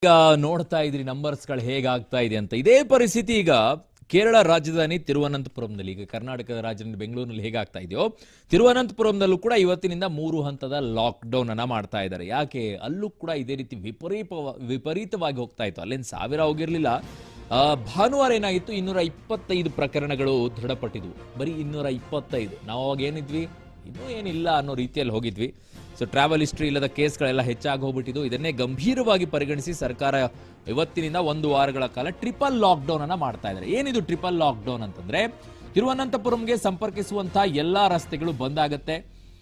ಈಗ ನೋಡ್ತಾ ಇದ್ರಿ ನಂಬರ್ಸ್ಗಳು ಹೇಗಾಗ್ತಾ ಇದೆ ಅಂತ ಇದೇ ಪರಿಸ್ಥಿತಿ ಈಗ ಕೇರಳ ರಾಜಧಾನಿ ತಿರುವನಂತಪುರಂನಲ್ಲಿ ಈಗ ಕರ್ನಾಟಕದ ರಾಜಧಾನಿ ಬೆಂಗಳೂರಿನಲ್ಲಿ ಹೇಗಾಗ್ತಾ ಇದೆಯೋ ತಿರುವನಂತಪುರಂನಲ್ಲೂ ಕೂಡ ಇವತ್ತಿನಿಂದ ಮೂರು ಹಂತದ ಲಾಕ್ಡೌನ್ ಅನ್ನ ಮಾಡ್ತಾ ಇದ್ದಾರೆ ಯಾಕೆ ಅಲ್ಲೂ ಕೂಡ ಇದೇ ರೀತಿ ವಿಪರೀತ ವಿಪರೀತವಾಗಿ ಹೋಗ್ತಾ ಇತ್ತು ಅಲ್ಲೇನು ಸಾವಿರ ಹೋಗಿರ್ಲಿಲ್ಲ ಆ, ಭಾನುವಾರ ಏನಾಗಿತ್ತು ಇನ್ನೂರ ಇಪ್ಪತ್ತೈದು ಪ್ರಕರಣಗಳು ದೃಢಪಟ್ಟಿದ್ವು ಬರೀ ಇನ್ನೂರ ಇಪ್ಪತ್ತೈದು ನಾವು ಅವಾಗ ಏನಿದ್ವಿ ಇನ್ನೂ ಏನಿಲ್ಲ ಅನ್ನೋ ರೀತಿಯಲ್ಲಿ ಹೋಗಿದ್ವಿ ಸೊ ಟ್ರಾವೆಲ್ ಹಿಸ್ಟ್ರಿ ಇಲ್ಲದ ಕೇಸ್ಗಳೆಲ್ಲ ಹೆಚ್ಚಾಗಿ ಹೋಗ್ಬಿಟ್ಟಿದ್ದು ಇದನ್ನೇ ಗಂಭೀರವಾಗಿ ಪರಿಗಣಿಸಿ ಸರ್ಕಾರ ಇವತ್ತಿನಿಂದ ಒಂದು ವಾರಗಳ ಕಾಲ ಟ್ರಿಪಲ್ ಲಾಕ್ಡೌನ್ ಅನ್ನ ಮಾಡ್ತಾ ಇದ್ದಾರೆ ಏನಿದು ಟ್ರಿಪಲ್ ಲಾಕ್ಡೌನ್ ಅಂತಂದ್ರೆ ತಿರುವನಂತಪುರಂಗೆ ಸಂಪರ್ಕಿಸುವಂತಹ ಎಲ್ಲಾ ರಸ್ತೆಗಳು ಬಂದಾಗತ್ತೆ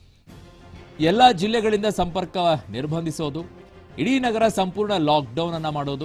ಎಲ್ಲಾ ಜಿಲ್ಲೆಗಳಿಂದ ಸಂಪರ್ಕ ನಿರ್ಬಂಧಿಸೋದು ಇಡೀ ನಗರ ಸಂಪೂರ್ಣ ಲಾಕ್ಡೌನ್ ಅನ್ನ ಮಾಡೋದು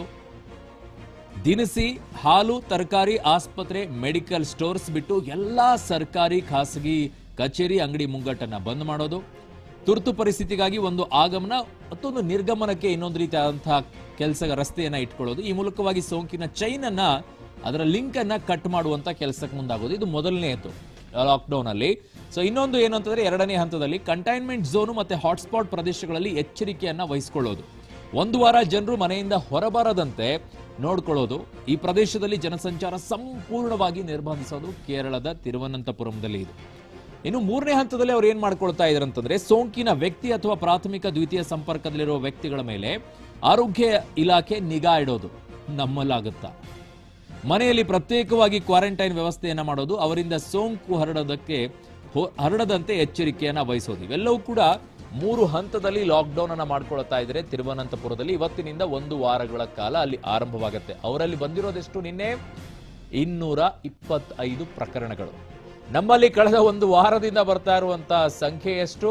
ದಿನಸಿ ಹಾಲು ತರಕಾರಿ ಆಸ್ಪತ್ರೆ ಮೆಡಿಕಲ್ ಸ್ಟೋರ್ಸ್ ಬಿಟ್ಟು ಎಲ್ಲಾ ಸರ್ಕಾರಿ ಖಾಸಗಿ ಕಚೇರಿ ಅಂಗಡಿ ಮುಂಗಟ್ಟನ್ನ ಬಂದ್ ಮಾಡೋದು ತುರ್ತು ಪರಿಸ್ಥಿತಿಗಾಗಿ ಒಂದು ಆಗಮನ ಮತ್ತೊಂದು ನಿರ್ಗಮನಕ್ಕೆ ಇನ್ನೊಂದು ರೀತಿಯಾದಂತಹ ಕೆಲಸ ರಸ್ತೆಯನ್ನ ಇಟ್ಕೊಳ್ಳೋದು ಈ ಮೂಲಕವಾಗಿ ಸೋಂಕಿನ ಚೈನ್ ಅನ್ನ ಅದರ ಲಿಂಕ್ ಅನ್ನ ಕಟ್ ಮಾಡುವಂತ ಕೆಲಸಕ್ಕೆ ಮುಂದಾಗೋದು ಇದು ಮೊದಲನೆಯದು ಲಾಕ್ಡೌನ್ ಅಲ್ಲಿ ಸೊ ಇನ್ನೊಂದು ಏನು ಅಂತಂದ್ರೆ ಎರಡನೇ ಹಂತದಲ್ಲಿ ಕಂಟೈನ್ಮೆಂಟ್ ಝೋನು ಮತ್ತೆ ಹಾಟ್ಸ್ಪಾಟ್ ಪ್ರದೇಶಗಳಲ್ಲಿ ಎಚ್ಚರಿಕೆಯನ್ನ ವಹಿಸಿಕೊಳ್ಳೋದು ಒಂದು ವಾರ ಜನರು ಮನೆಯಿಂದ ಹೊರಬರದಂತೆ ನೋಡ್ಕೊಳ್ಳೋದು ಈ ಪ್ರದೇಶದಲ್ಲಿ ಜನಸಂಚಾರ ಸಂಪೂರ್ಣವಾಗಿ ನಿರ್ಬಂಧಿಸೋದು ಕೇರಳದ ತಿರುವನಂತಪುರಂದಲ್ಲಿ ಇದೆ ಇನ್ನು ಮೂರನೇ ಹಂತದಲ್ಲಿ ಅವ್ರು ಏನ್ ಮಾಡ್ಕೊಳ್ತಾ ಇದ್ದಾರೆ ಅಂತಂದ್ರೆ ಸೋಂಕಿನ ವ್ಯಕ್ತಿ ಅಥವಾ ಪ್ರಾಥಮಿಕ ದ್ವಿತೀಯ ಸಂಪರ್ಕದಲ್ಲಿರುವ ವ್ಯಕ್ತಿಗಳ ಮೇಲೆ ಆರೋಗ್ಯ ಇಲಾಖೆ ನಿಗಾ ಇಡೋದು ನಮ್ಮಲ್ಲಾಗುತ್ತಾ ಮನೆಯಲ್ಲಿ ಪ್ರತ್ಯೇಕವಾಗಿ ಕ್ವಾರಂಟೈನ್ ವ್ಯವಸ್ಥೆಯನ್ನ ಮಾಡೋದು ಅವರಿಂದ ಸೋಂಕು ಹರಡೋದಕ್ಕೆ ಹೊ- ಹರಡದಂತೆ ಎಚ್ಚರಿಕೆಯನ್ನ ವಹಿಸೋದು ಇವೆಲ್ಲವೂ ಕೂಡ ಮೂರು ಹಂತದಲ್ಲಿ ಲಾಕ್ಡೌನ್ ಅನ್ನ ಮಾಡ್ಕೊಳ್ತಾ ಇದ್ದಾರೆ ತಿರುವನಂತಪುರದಲ್ಲಿ ಇವತ್ತಿನಿಂದ ಒಂದು ವಾರಗಳ ಕಾಲ ಅಲ್ಲಿ ಆರಂಭವಾಗುತ್ತೆ ಅವರಲ್ಲಿ ಬಂದಿರೋದೆಷ್ಟು ನಿನ್ನೆ ಇನ್ನೂರ ಇಪ್ಪತ್ತೈದು ಪ್ರಕರಣಗಳು ನಮ್ಮಲ್ಲಿ ಕಳೆದ ಒಂದು ವಾರದಿಂದ ಬರ್ತಾ ಇರುವಂತಹ ಸಂಖ್ಯೆ ಎಷ್ಟು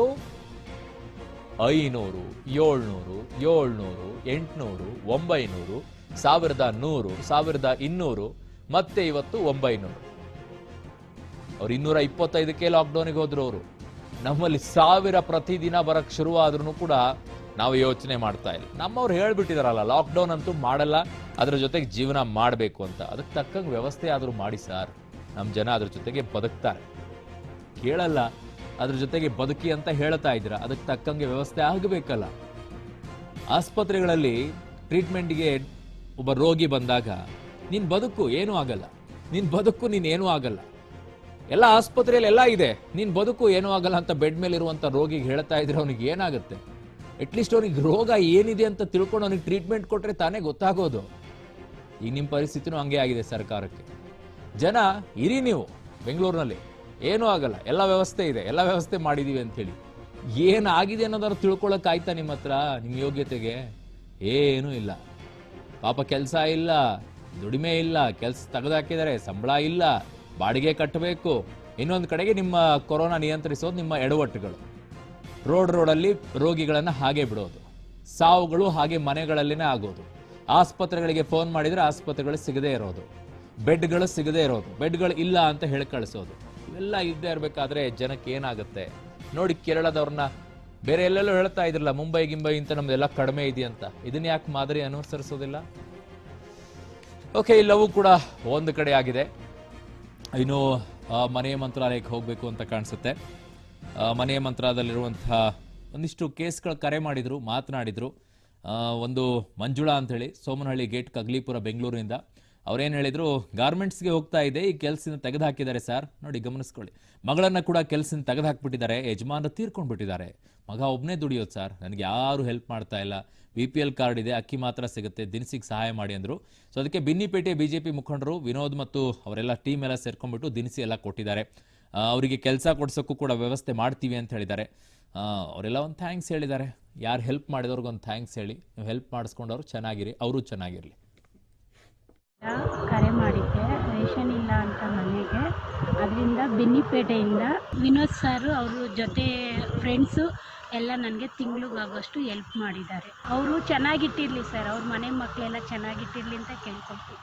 ಐನೂರು ಏಳ್ನೂರು ಏಳ್ನೂರು ಎಂಟ್ನೂರು ಒಂಬೈನೂರು ಸಾವಿರದ ನೂರು ಸಾವಿರದ ಇನ್ನೂರು ಮತ್ತೆ ಇವತ್ತು ಒಂಬೈನೂರು ಅವ್ರು ಇನ್ನೂರ ಇಪ್ಪತ್ತೈದಕ್ಕೆ ಲಾಕ್ಡೌನ್ಗೆ ಹೋದ್ರು ಅವರು ನಮ್ಮಲ್ಲಿ ಸಾವಿರ ಪ್ರತಿದಿನ ಬರಕ್ ಶುರುವಾದ್ರೂ ಕೂಡ ನಾವು ಯೋಚನೆ ಮಾಡ್ತಾ ಇಲ್ಲ ನಮ್ಮವ್ರು ಹೇಳ್ಬಿಟ್ಟಿದಾರಲ್ಲ ಲಾಕ್ಡೌನ್ ಅಂತೂ ಮಾಡಲ್ಲ ಅದ್ರ ಜೊತೆಗೆ ಜೀವನ ಮಾಡಬೇಕು ಅಂತ ಅದಕ್ಕೆ ತಕ್ಕಂಗೆ ವ್ಯವಸ್ಥೆ ಆದ್ರೂ ಮಾಡಿ ಸರ್ ನಮ್ಮ ಜನ ಅದ್ರ ಜೊತೆಗೆ ಬದುಕ್ತಾರೆ ಕೇಳಲ್ಲ ಅದ್ರ ಜೊತೆಗೆ ಬದುಕಿ ಅಂತ ಹೇಳ್ತಾ ಇದ್ದೀರಾ ಅದಕ್ಕೆ ತಕ್ಕಂಗೆ ವ್ಯವಸ್ಥೆ ಆಗಬೇಕಲ್ಲ ಆಸ್ಪತ್ರೆಗಳಲ್ಲಿ ಟ್ರೀಟ್ಮೆಂಟ್ಗೆ ಒಬ್ಬ ರೋಗಿ ಬಂದಾಗ ನಿನ್ ಬದುಕು ಏನೂ ಆಗಲ್ಲ ನಿನ್ ಬದುಕು ನೀನ್ ಏನೂ ಆಗಲ್ಲ ಎಲ್ಲ ಆಸ್ಪತ್ರೆಯಲ್ಲಿ ಎಲ್ಲ ಇದೆ ನಿನ್ ಬದುಕು ಏನೂ ಆಗಲ್ಲ ಅಂತ ಬೆಡ್ ಮೇಲೆ ಇರುವಂತ ರೋಗಿಗೆ ಹೇಳ್ತಾ ಇದ್ರೆ ಅವನಿಗೆ ಏನಾಗುತ್ತೆ ಅಟ್ಲೀಸ್ಟ್ ಅವನಿಗೆ ರೋಗ ಏನಿದೆ ಅಂತ ತಿಳ್ಕೊಂಡು ಅವನಿಗೆ ಟ್ರೀಟ್ಮೆಂಟ್ ಕೊಟ್ರೆ ತಾನೇ ಗೊತ್ತಾಗೋದು ಈಗ ನಿಮ್ಮ ಪರಿಸ್ಥಿತಿನೂ ಹಂಗೆ ಆಗಿದೆ ಸರ್ಕಾರಕ್ಕೆ ಜನ ಇರಿ ನೀವು ಬೆಂಗಳೂರಿನಲ್ಲಿ ಏನೂ ಆಗಲ್ಲ ಎಲ್ಲ ವ್ಯವಸ್ಥೆ ಇದೆ ಎಲ್ಲ ವ್ಯವಸ್ಥೆ ಮಾಡಿದೀವಿ ಅಂತೇಳಿ ಏನಾಗಿದೆ ಅನ್ನೋದಾದ್ರು ತಿಳ್ಕೊಳಕ್ ಆಯ್ತಾ ನಿಮ್ಮ ಹತ್ರ ನಿಮ್ಮ ಯೋಗ್ಯತೆಗೆ ಏನೂ ಇಲ್ಲ ಪಾಪ ಕೆಲಸ ಇಲ್ಲ ದುಡಿಮೆ ಇಲ್ಲ ಕೆಲಸ ತೆಗೆದಾಕಿದ್ದಾರೆ ಸಂಬಳ ಇಲ್ಲ ಬಾಡಿಗೆ ಕಟ್ಟಬೇಕು ಇನ್ನೊಂದು ಕಡೆಗೆ ನಿಮ್ಮ ಕೊರೋನಾ ನಿಯಂತ್ರಿಸೋದು ನಿಮ್ಮ ಎಡವಟ್ಟುಗಳು ರೋಡ್ ರೋಡಲ್ಲಿ ರೋಗಿಗಳನ್ನ ಹಾಗೆ ಬಿಡೋದು ಸಾವುಗಳು ಹಾಗೆ ಮನೆಗಳಲ್ಲಿನೇ ಆಗೋದು ಆಸ್ಪತ್ರೆಗಳಿಗೆ ಫೋನ್ ಮಾಡಿದ್ರೆ ಆಸ್ಪತ್ರೆಗಳು ಸಿಗದೇ ಇರೋದು ಬೆಡ್ಗಳು ಸಿಗದೇ ಇರೋದು ಬೆಡ್ಗಳು ಇಲ್ಲ ಅಂತ ಹೇಳಿ ಕಳಿಸೋದು ಇವೆಲ್ಲ ಇದ್ದೇ ಇರಬೇಕಾದ್ರೆ ಜನಕ್ಕೆ ಏನಾಗುತ್ತೆ ನೋಡಿ ಕೇರಳದವ್ರನ್ನ ಬೇರೆ ಎಲ್ಲೆಲ್ಲೋ ಹೇಳ್ತಾ ಇದ್ರಲ್ಲ ಮುಂಬೈ ಗಿಂಬೈ ಅಂತ ನಮ್ದೆಲ್ಲ ಕಡಿಮೆ ಇದೆಯಂತ ಇದನ್ನ ಯಾಕೆ ಮಾದರಿ ಅನುಸರಿಸೋದಿಲ್ಲ ಓಕೆ ಇಲ್ಲವೂ ಕೂಡ ಒಂದು ಕಡೆ ಆಗಿದೆ ಇನ್ನು ಆ, ಮನೆಯ ಮಂತ್ರಾಲಯಕ್ಕೆ ಹೋಗಬೇಕು ಅಂತ ಕಾಣಿಸುತ್ತೆ ಆ, ಮನೆಯ ಮಂತ್ರಾಲಯದಲ್ಲಿರುವಂತಹ ಒಂದಿಷ್ಟು ಕೇಸ್ಗಳ ಕರೆ ಮಾಡಿದ್ರು ಮಾತನಾಡಿದ್ರು ಆ, ಒಂದು ಮಂಜುಳಾ ಅಂತೇಳಿ ಸೋಮನಹಳ್ಳಿ ಗೇಟ್ ಕಗ್ಲಿಪುರ ಬೆಂಗಳೂರಿನಿಂದ ಅವ್ರೇನು ಹೇಳಿದ್ರು ಗಾರ್ಮೆಂಟ್ಸ್ಗೆ ಹೋಗ್ತಾ ಇದೆ ಈ ಕೆಲಸದಿಂದ ತೆಗೆದು ಹಾಕಿದ್ದಾರೆ ಸರ್ ನೋಡಿ ಗಮನಿಸ್ಕೊಳ್ಳಿ ಮಗಳನ್ನ ಕೂಡ ಕೆಲಸದಿಂದ ತೆಗೆದು ಹಾಕ್ಬಿಟ್ಟಿದ್ದಾರೆ ಯಜಮಾನರು ತೀರ್ಕೊಂಡ್ಬಿಟ್ಟಿದ್ದಾರೆ ಮಗ ಒಬ್ಬನೇ ದುಡಿಯೋದು ಸರ್ ನನಗೆ ಯಾರು ಹೆಲ್ಪ್ ಮಾಡ್ತಾ ಇಲ್ಲ ಬಿ ಪಿ ಎಲ್ ಕಾರ್ಡ್ ಇದೆ ಅಕ್ಕಿ ಮಾತ್ರ ಸಿಗುತ್ತೆ ದಿನಸಿಗೆ ಸಹಾಯ ಮಾಡಿ ಅಂದರು ಸೊ ಅದಕ್ಕೆ ಬಿನ್ನಿಪೇಟೆ ಬಿಜೆಪಿ ಮುಖಂಡರು ವಿನೋದ್ ಮತ್ತು ಅವರೆಲ್ಲ ಟೀಮ್ ಎಲ್ಲ ಸೇರ್ಕೊಂಡ್ಬಿಟ್ಟು ದಿನಸಿ ಎಲ್ಲ ಕೊಟ್ಟಿದ್ದಾರೆ ಆ, ಅವರಿಗೆ ಕೆಲಸ ಕೊಡ್ಸೋಕ್ಕೂ ಕೂಡ ವ್ಯವಸ್ಥೆ ಮಾಡ್ತೀವಿ ಅಂತ ಹೇಳಿದ್ದಾರೆ ಆ, ಅವರೆಲ್ಲ ಒಂದು ಥ್ಯಾಂಕ್ಸ್ ಹೇಳಿದ್ದಾರೆ ಯಾರು ಹೆಲ್ಪ್ ಮಾಡಿದವ್ರಿಗೆ ಒಂದು ಥ್ಯಾಂಕ್ಸ್ ಹೇಳಿ ನೀವು ಹೆಲ್ಪ್ ಮಾಡಿಸ್ಕೊಂಡವ್ರು ಚೆನ್ನಾಗಿರಿ ಅವರು ಚೆನ್ನಾಗಿರಲಿ ಕರೆ ಮಾಡಿದ್ದೆ ರೇಷನ್ ಇಲ್ಲ ಅಂತ ಮನೆಗೆ ಅದರಿಂದ ಬೆನ್ನಿಪೇಟೆಯಿಂದ ವಿನೋದ್ ಸರ್ ಅವರು ಜೊತೆ ಫ್ರೆಂಡ್ಸು ಎಲ್ಲ ನನಗೆ ತಿಂಗಳಿಗಾಗೋಷ್ಟು ಹೆಲ್ಪ್ ಮಾಡಿದ್ದಾರೆ ಅವರು ಚೆನ್ನಾಗಿಟ್ಟಿರಲಿ ಸರ್ ಅವ್ರ ಮನೆ ಮಕ್ಕಳೆಲ್ಲ ಚೆನ್ನಾಗಿಟ್ಟಿರಲಿ ಅಂತ ಕೇಳ್ಕೊಳ್ತೀನಿ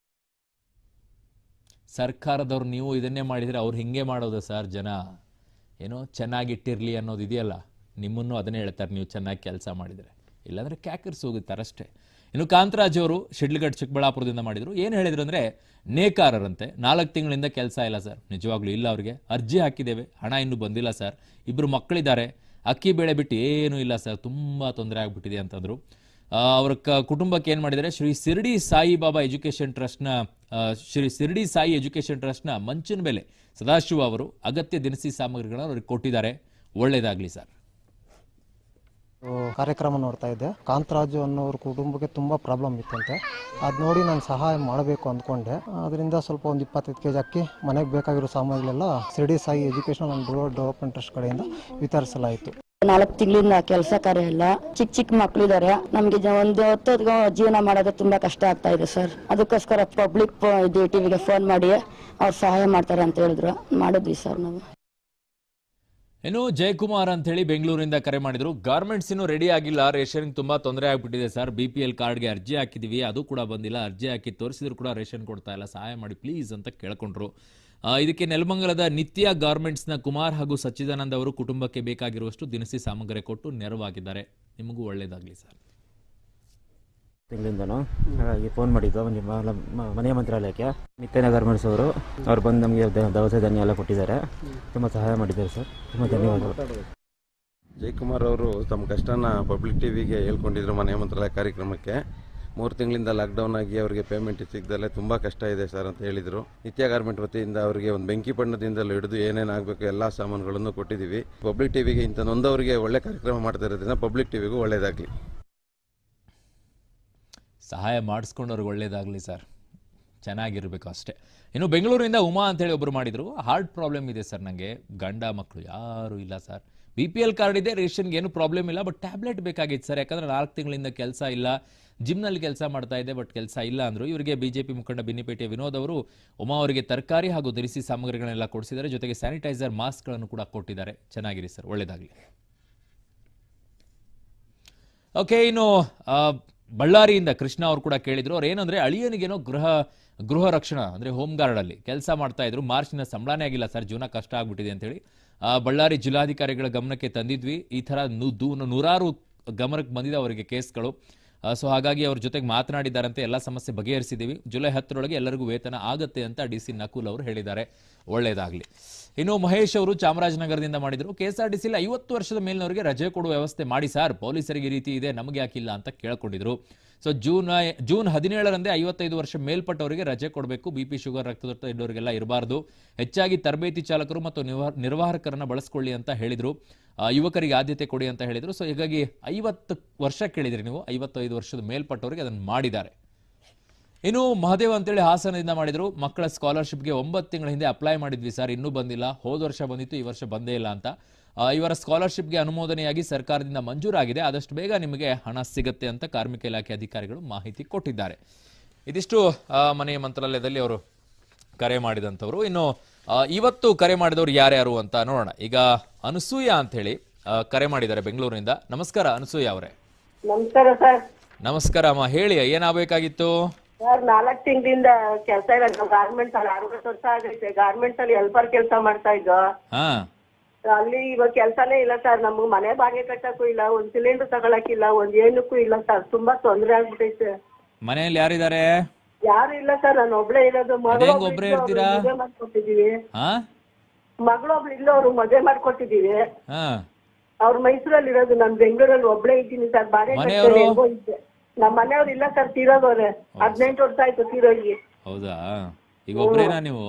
ಸರ್ಕಾರದವ್ರು ನೀವು ಇದನ್ನೇ ಮಾಡಿದರೆ ಅವ್ರು ಹಿಂಗೆ ಮಾಡೋದು ಸರ್ ಜನ ಏನೋ ಚೆನ್ನಾಗಿಟ್ಟಿರಲಿ ಅನ್ನೋದು ಇದೆಯಲ್ಲ ನಿಮ್ಮನ್ನು ಅದನ್ನೇ ಹೇಳ್ತಾರೆ ನೀವು ಚೆನ್ನಾಗಿ ಕೆಲಸ ಮಾಡಿದರೆ ಇಲ್ಲಾಂದರೆ ಕ್ಯಾಕರ್ಸ್ ಹೋಗುತ್ತಾರಷ್ಟೇ ಇನ್ನು ಕಾಂತರಾಜ್ ಅವರು ಶಿಡ್ಲಘಟ್ಟ ಚಿಕ್ಕಬಳ್ಳಾಪುರದಿಂದ ಮಾಡಿದ್ರು ಏನು ಹೇಳಿದ್ರು ಅಂದರೆ ನೇಕಾರರಂತೆ ನಾಲ್ಕು ತಿಂಗಳಿಂದ ಕೆಲಸ ಇಲ್ಲ ಸರ್ ನಿಜವಾಗ್ಲೂ ಇಲ್ಲ ಅವ್ರಿಗೆ ಅರ್ಜಿ ಹಾಕಿದ್ದೇವೆ ಹಣ ಇನ್ನೂ ಬಂದಿಲ್ಲ ಸರ್ ಇಬ್ಬರು ಮಕ್ಕಳಿದ್ದಾರೆ ಅಕ್ಕಿ ಬೇಳೆ ಬಿಟ್ಟು ಏನೂ ಇಲ್ಲ ಸರ್ ತುಂಬ ತೊಂದರೆ ಆಗಿಬಿಟ್ಟಿದೆ ಅಂತಂದರು ಆ, ಅವರ ಕ- ಕುಟುಂಬಕ್ಕೆ ಏನು ಮಾಡಿದ್ದಾರೆ ಶ್ರೀ ಶಿರ್ಡಿ ಸಾಯಿಬಾಬಾ ಎಜುಕೇಷನ್ ಟ್ರಸ್ಟ್ನ ಆ, ಶ್ರೀ ಶಿರ್ಡಿ ಸಾಯಿ ಎಜುಕೇಷನ್ ಟ್ರಸ್ಟ್ನ ಮಂಚಿನ ಬೆಲೆ ಸದಾಶಿವ ಅವರು ಅಗತ್ಯ ದಿನಸಿ ಸಾಮಗ್ರಿಗಳನ್ನು ಅವ್ರಿಗೆ ಕೊಟ್ಟಿದ್ದಾರೆ ಒಳ್ಳೇದಾಗ್ಲಿ ಸರ್ ಕಾರ್ಯಕ್ರಮ ನೋಡ್ತಾ ಇದ್ದೆ ಕಾಂತರಾಜು ಅನ್ನೋರ ಕುಟುಂಬಕ್ಕೆ ತುಂಬ ಪ್ರಾಬ್ಲಮ್ ಇತ್ತಂತೆ ಅದು ನೋಡಿ ನಾನು ಸಹಾಯ ಮಾಡಬೇಕು ಅಂದ್ಕೊಂಡೆ ಅದರಿಂದ ಸ್ವಲ್ಪ ಒಂದು ಇಪ್ಪತ್ತೈದು ಕೆ ಜಿ ಅಕ್ಕಿ ಮನೆಗೆ ಬೇಕಾಗಿರೋ ಸಾಮಗ್ರಿಗಳೆಲ್ಲ C D Sai education and rural development trust ಕಡೆಯಿಂದ ವಿತರಿಸಲಾಯಿತು ನಾಲ್ಕು ತಿಂಗಳಿಂದ ಕೆಲಸ ಕಾರ್ಯ ಇಲ್ಲ ಚಿಕ್ಕ ಚಿಕ್ಕ ಮಕ್ಕಳಿದ್ದಾರೆ ನಮ್ಗೆ ಜ- ಒಂದು ಹೊತ್ತು ಜೀವನ ಮಾಡೋದು ತುಂಬಾ ಕಷ್ಟ ಆಗ್ತಾ ಇದೆ ಸರ್ ಅದಕ್ಕೋಸ್ಕರ ಪಬ್ಲಿಕ್ ಇದು ಟಿವಿಗೆ ಫೋನ್ ಮಾಡಿ ಅವ್ರು ಸಹಾಯ ಮಾಡ್ತಾರೆ ಅಂತ ಹೇಳಿದ್ರು ಮಾಡಿದ್ವಿ ಸರ್ ನಾವು ಇನ್ನು ಜಯಕುಮಾರ್ ಅಂತ ಹೇಳಿ ಬೆಂಗಳೂರಿಂದ ಕರೆ ಮಾಡಿದ್ರು ಗಾರ್ಮೆಂಟ್ಸ್ ಇನ್ನು ರೆಡಿ ಆಗಿಲ್ಲ ರೇಷನ್ ತುಂಬಾ ತೊಂದರೆ ಆಗ್ಬಿಟ್ಟಿದೆ ಸರ್ ಬಿ ಪಿ ಎಲ್ ಕಾರ್ಡ್ಗೆ ಅರ್ಜಿ ಹಾಕಿದೀವಿ ಅದು ಕೂಡ ಬಂದಿಲ್ಲ ಅರ್ಜಿ ಹಾಕಿ ತೋರಿಸಿದ್ರು ಕೂಡ ರೇಷನ್ ಕೊಡ್ತಾ ಇಲ್ಲ ಸಹಾಯ ಮಾಡಿ ಪ್ಲೀಸ್ ಅಂತ ಕೇಳ್ಕೊಂಡ್ರು ಆ, ಇದಕ್ಕೆ ನೆಲಮಂಗಲದ ನಿತ್ಯ ಗಾರ್ಮೆಂಟ್ಸ್ನ ಕುಮಾರ್ ಹಾಗೂ ಸಚ್ಚಿದಾನಂದ್ ಅವರು ಕುಟುಂಬಕ್ಕೆ ಬೇಕಾಗಿರುವಷ್ಟು ದಿನಸಿ ಸಾಮಗ್ರಿ ಕೊಟ್ಟು ನೆರವಾಗಿದ್ದಾರೆ ನಿಮಗೂ ಒಳ್ಳೇದಾಗ್ಲಿ ಸರ್ ತಿಂಗಳಿಂದನೂ ಹಾಗಾಗಿ ಫೋನ್ ಮಾಡಿದ್ದು ನಿಮ್ಮ ಮ- ಮನೆಯ ಮಂತ್ರಾಲಯಕ್ಕೆ ನಿತ್ಯನ ಗಾರ್ಮೆಂಟ್ಸ್ ಅವರು ಅವ್ರು ಬಂದು ನಮಗೆ ದ- ದವಸ ಧಾನ್ಯ ಎಲ್ಲ ಕೊಟ್ಟಿದ್ದಾರೆ ತುಂಬ ಸಹಾಯ ಮಾಡಿದ್ದಾರೆ ಸರ್ ತುಂಬ ಧನ್ಯವಾದಗಳು ಜಯಕುಮಾರ್ ಅವರು ತಮ್ಮ ಕಷ್ಟನ ಪಬ್ಲಿಕ್ ಟಿವಿಗೆ ಹೇಳ್ಕೊಂಡಿದ್ರು ಮನೆ ಮಂತ್ರಾಲಯ ಕಾರ್ಯಕ್ರಮಕ್ಕೆ ಮೂರು ತಿಂಗಳಿಂದ ಲಾಕ್ಡೌನ್ ಆಗಿ ಅವರಿಗೆ ಪೇಮೆಂಟ್ ಸಿಗದಲ್ಲೇ ತುಂಬ ಕಷ್ಟ ಇದೆ ಸರ್ ಅಂತ ಹೇಳಿದರು ನಿತ್ಯ ಗಾರ್ಮೆಂಟ್ ವತಿಯಿಂದ ಅವರಿಗೆ ಒಂದು ಬೆಂಕಿ ಬಣ್ಣದಿಂದಲೂ ಹಿಡಿದು ಏನೇನು ಆಗಬೇಕು ಎಲ್ಲ ಸಾಮಾನುಗಳನ್ನು ಕೊಟ್ಟಿದ್ದೀವಿ ಪಬ್ಲಿಕ್ ಟಿವಿಗೆ ಇಂಥ ನೊಂದವರಿಗೆ ಒಳ್ಳೆ ಕಾರ್ಯಕ್ರಮ ಮಾಡ್ತಾ ಇರೋದ್ರಿಂದ ಪಬ್ಲಿಕ್ ಟಿವಿಗೂ ಒಳ್ಳೆಯದಾಗಲಿ ಸಹಾಯ ಮಾಡಿಸ್ಕೊಂಡವ್ರಿಗೆ ಒಳ್ಳೇದಾಗಲಿ ಸರ್ ಚೆನ್ನಾಗಿರ್ಬೇಕು ಅಷ್ಟೇ ಇನ್ನು ಬೆಂಗಳೂರಿಂದ ಉಮಾ ಅಂತೇಳಿ ಒಬ್ಬರು ಮಾಡಿದ್ರು ಹಾರ್ಟ್ ಪ್ರಾಬ್ಲಮ್ ಇದೆ ಸರ್ ನನಗೆ ಗಂಡ ಮಕ್ಕಳು ಯಾರೂ ಇಲ್ಲ sir B P L card ಇದೆ ರೇಷನ್ಗೆ ಏನು ಪ್ರಾಬ್ಲಮ್ ಇಲ್ಲ ಬಟ್ ಟ್ಯಾಬ್ಲೆಟ್ ಬೇಕಾಗಿತ್ತು ಸರ್ ಯಾಕಂದ್ರೆ ನಾಲ್ಕು ತಿಂಗಳಿಂದ ಕೆಲಸ ಇಲ್ಲ ಜಿಮ್ನಲ್ಲಿ ಕೆಲಸ ಮಾಡ್ತಾ ಇದೆ ಬಟ್ ಕೆಲಸ ಇಲ್ಲ ಅಂದರು ಇವರಿಗೆ ಬಿಜೆಪಿ ಮುಖಂಡ ಬಿನ್ನಿಪೇಟೆ ವಿನೋದ್ ಅವರು ಉಮಾ ಅವರಿಗೆ ತರಕಾರಿ ಹಾಗೂ ದಿನಸಿ ಸಾಮಗ್ರಿಗಳನ್ನೆಲ್ಲ ಕೊಡಿಸಿದ್ದಾರೆ ಜೊತೆಗೆ ಸ್ಯಾನಿಟೈಸರ್ ಮಾಸ್ಕ್ಗಳನ್ನು ಕೂಡ ಕೊಟ್ಟಿದ್ದಾರೆ ಚೆನ್ನಾಗಿರಿ ಸರ್ ಒಳ್ಳೇದಾಗಲಿ ಓಕೆ ಇನ್ನು ಆ, ಬಳ್ಳಾರಿಯಿಂದ ಕೃಷ್ಣ ಅವರು ಕೂಡ ಕೇಳಿದ್ರು ಅವ್ರು ಏನಂದ್ರೆ ಅಳಿಯನಿಗೇನೋ ಗೃಹ ಗೃಹ ರಕ್ಷಣಾ ಅಂದ್ರೆ ಹೋಮ್ ಗಾರ್ಡ್ ಅಲ್ಲಿ ಕೆಲಸ ಮಾಡ್ತಾ ಇದ್ರು ಮಾರ್ಚ್ನ ಸಂಬಳನೇ ಆಗಿಲ್ಲ ಸರ್ ಜೀವನ ಕಷ್ಟ ಆಗ್ಬಿಟ್ಟಿದೆ ಅಂತೇಳಿ ಆ, ಬಳ್ಳಾರಿ ಜಿಲ್ಲಾಧಿಕಾರಿಗಳ ಗಮನಕ್ಕೆ ತಂದಿದ್ವಿ ಈ ತರ ನು- ದೂ- ನೂರಾರು ಗಮನಕ್ಕೆ ಬಂದಿದೆ ಅವರಿಗೆ ಕೇಸ್ಗಳು ಸೊ ಹಾಗಾಗಿ ಅವ್ರ ಜೊತೆಗೆ ಮಾತನಾಡಿದ್ದಾರಂತೆ ಎಲ್ಲ ಸಮಸ್ಯೆ ಬಗೆಹರಿಸಿದ್ದೀವಿ ಜುಲೈ ಹತ್ತರೊಳಗೆ ಎಲ್ಲರಿಗೂ ವೇತನ ಆಗತ್ತೆ ಅಂತ ಡಿ ಸಿ ನಕುಲ್ ಅವರು ಹೇಳಿದ್ದಾರೆ ಒಳ್ಳೇದಾಗ್ಲಿ ಇನ್ನು ಮಹೇಶ್ ಅವರು ಚಾಮರಾಜನಗರದಿಂದ ಮಾಡಿದ್ರು ಕೆಎಸ್ಆರ್ಟಿಸಿಲಿ ಐವತ್ತು ವರ್ಷದ ಮೇಲಿನವರಿಗೆ ರಜೆ ಕೊಡುವ ವ್ಯವಸ್ಥೆ ಮಾಡಿ ಸರ್ ಪೊಲೀಸರಿಗೆ ಈ ರೀತಿ ಇದೆ ನಮಗೆ ಯಾಕಿಲ್ಲ ಅಂತ ಕೇಳ್ಕೊಂಡಿದ್ರು ಸೊ ಜೂನ್ ಜೂನ್ ಹದಿನೇಳರಂದೇ ಐವತ್ತೈದು ವರ್ಷ ಮೇಲ್ಪಟ್ಟವರಿಗೆ ರಜೆ ಕೊಡಬೇಕು ಬಿ ಪಿ ಶುಗರ್ ರಕ್ತದೊತ್ತಡ ಇದ್ದವರಿಗೆಲ್ಲ ಇರಬಾರ್ದು ಹೆಚ್ಚಾಗಿ ತರಬೇತಿ ಚಾಲಕರು ಮತ್ತು ನಿರ್ವ- ನಿರ್ವಾಹಕರನ್ನ ಬಳಸ್ಕೊಳ್ಳಿ ಅಂತ ಹೇಳಿದ್ರು ಆ, ಯುವಕರಿಗೆ ಆದ್ಯತೆ ಕೊಡಿ ಅಂತ ಹೇಳಿದ್ರು ಸೊ ಹೀಗಾಗಿ ಐವತ್ತು ವರ್ಷ ಕೇಳಿದ್ರಿ ನೀವು ಐವತ್ತೈದು ವರ್ಷದ ಮೇಲ್ಪಟ್ಟವರಿಗೆ ಅದನ್ನು ಮಾಡಿದ್ದಾರೆ ಇನ್ನು ಮಹದೇವ್ ಅಂತೇಳಿ ಹಾಸನದಿಂದ ಮಾಡಿದ್ರು ಮಕ್ಕಳ ಸ್ಕಾಲರ್ಶಿಪ್ಗೆ ಒಂಬತ್ತು ತಿಂಗಳ ಹಿಂದೆ ಅಪ್ಲೈ ಮಾಡಿದ್ವಿ ಸರ್ ಇನ್ನೂ ಬಂದಿಲ್ಲ ಹೋದ ವರ್ಷ ಬಂದಿತ್ತು ಈ ವರ್ಷ ಬಂದೇ ಇಲ್ಲ ಅಂತ ಆ, ಇವರ ಸ್ಕಾಲರ್ಶಿಪ್ಗೆ ಅನುಮೋದನೆಯಾಗಿ ಸರ್ಕಾರದಿಂದ ಮಂಜೂರಾಗಿದೆ ಆದಷ್ಟು ಬೇಗ ನಿಮಗೆ ಹಣ ಸಿಗುತ್ತೆ ಅಂತ ಕಾರ್ಮಿಕ ಇಲಾಖೆ ಅಧಿಕಾರಿಗಳು ಮಾಹಿತಿ ಕೊಟ್ಟಿದ್ದಾರೆ ಇದಿಷ್ಟು ಆ, ಮನೆಯ ಮಂತ್ರಾಲಯದಲ್ಲಿ ಅವರು ಕರೆ ಮಾಡಿದಂಥವ್ರು ಇನ್ನು ಆ, ಇವತ್ತು ಕರೆ ಮಾಡಿದವರು ಯಾರ್ಯಾರು ಅಂತ ನೋಡೋಣ ಈಗ ಅನಸೂಯ ಅಂತ ಹೇಳಿ ಆ, ಕರೆ ಮಾಡಿದ್ದಾರೆ ಬೆಂಗಳೂರಿನಿಂದ ನಮಸ್ಕಾರ ಅನಸೂಯ ಅವರೇ ನಮಸ್ಕಾರ ಸರ್ ನಮಸ್ಕಾರ ಅಮ್ಮ ಹೇಳಿ ಏನಾಗಬೇಕಾಗಿತ್ತು ಸರ್ ನಾಲ್ಕು ತಿಂಗಳಿಂದ ಕೆಲಸ ಇಲ್ಲ ನಾವು ಗಾರ್ಮೆಂಟ್ಸ್ ಅಲ್ಲಿ ಅರವತ್ತು ವರ್ಷ ಆಗೈತೆ ಗಾರ್ಮೆಂಟ್ಸ್ ಅಲ್ಲಿ ಹೆಲ್ಪರ್ ಕೆಲಸ ಮಾಡ್ತಾ ಇದ್ದೋ ಹಾ ಅಲ್ಲಿ ಇವಾಗ ಕೆಲಸನೇ ಇಲ್ಲ ಸರ್ ನಮ್ಗೆ ಮನೆ ಬಾಡಿಗೆ ಕಟ್ಟಕ್ಕೂ ಇಲ್ಲ ಒಂದ್ ಸಿಲಿಂಡರ್ ತಗೊಳಕಿಲ್ಲ ಒಂದ್ ಏನಕ್ಕೂ ಇಲ್ಲ ಸರ್ ತುಂಬಾ ತೊಂದ್ರೆ ಆಗ್ಬಿಟ್ಟೈತೆ ಮನೆಯಲ್ಲಿ ಯಾರಿದ್ದಾರೆ ಯಾರು ಇಲ್ಲ ಸರ್ ನಾನು ಒಬ್ಳೆ ಇರೋದು ಮಗಳು ಹೆಂಗ್ ಒಬ್ರೇ ಇರ್ತೀರಾ? ಮದುವೆ ಮಾಡ್ಕೊಟ್ಟಿದೀವಿ ಹಾ ಮಗಳೊಬ್ಳು ಇಲ್ಲ ಅವ್ರು ಮದುವೆ ಮಾಡ್ಕೊಟ್ಟಿದೀವಿ ಹಾ ಅವ್ರ ಮೈಸೂರಲ್ಲಿ ಇರೋದು ನಾನು ಬೆಂಗಳೂರಲ್ಲಿ ಒಬ್ಳೆ ಇದ್ದೀನಿ ಸರ್ ಬಾಡಿಗೆ ಮನೆಯವ್ರು? ಕಟ್ಕೊಂಡು ಹೆಂಗೋ ಇದ್ದೆ ನಮ್ಮ ಮನೆಯವ್ರು ಇಲ್ಲ ಸರ್ ತೀರೋದವ್ರೆ ಹದಿನೆಂಟು ವರ್ಷ ಆಯ್ತು ತೀರೋಗಿ ಹೌದಾ ಈಗ ಒಬ್ರೇನಾ ನೀವು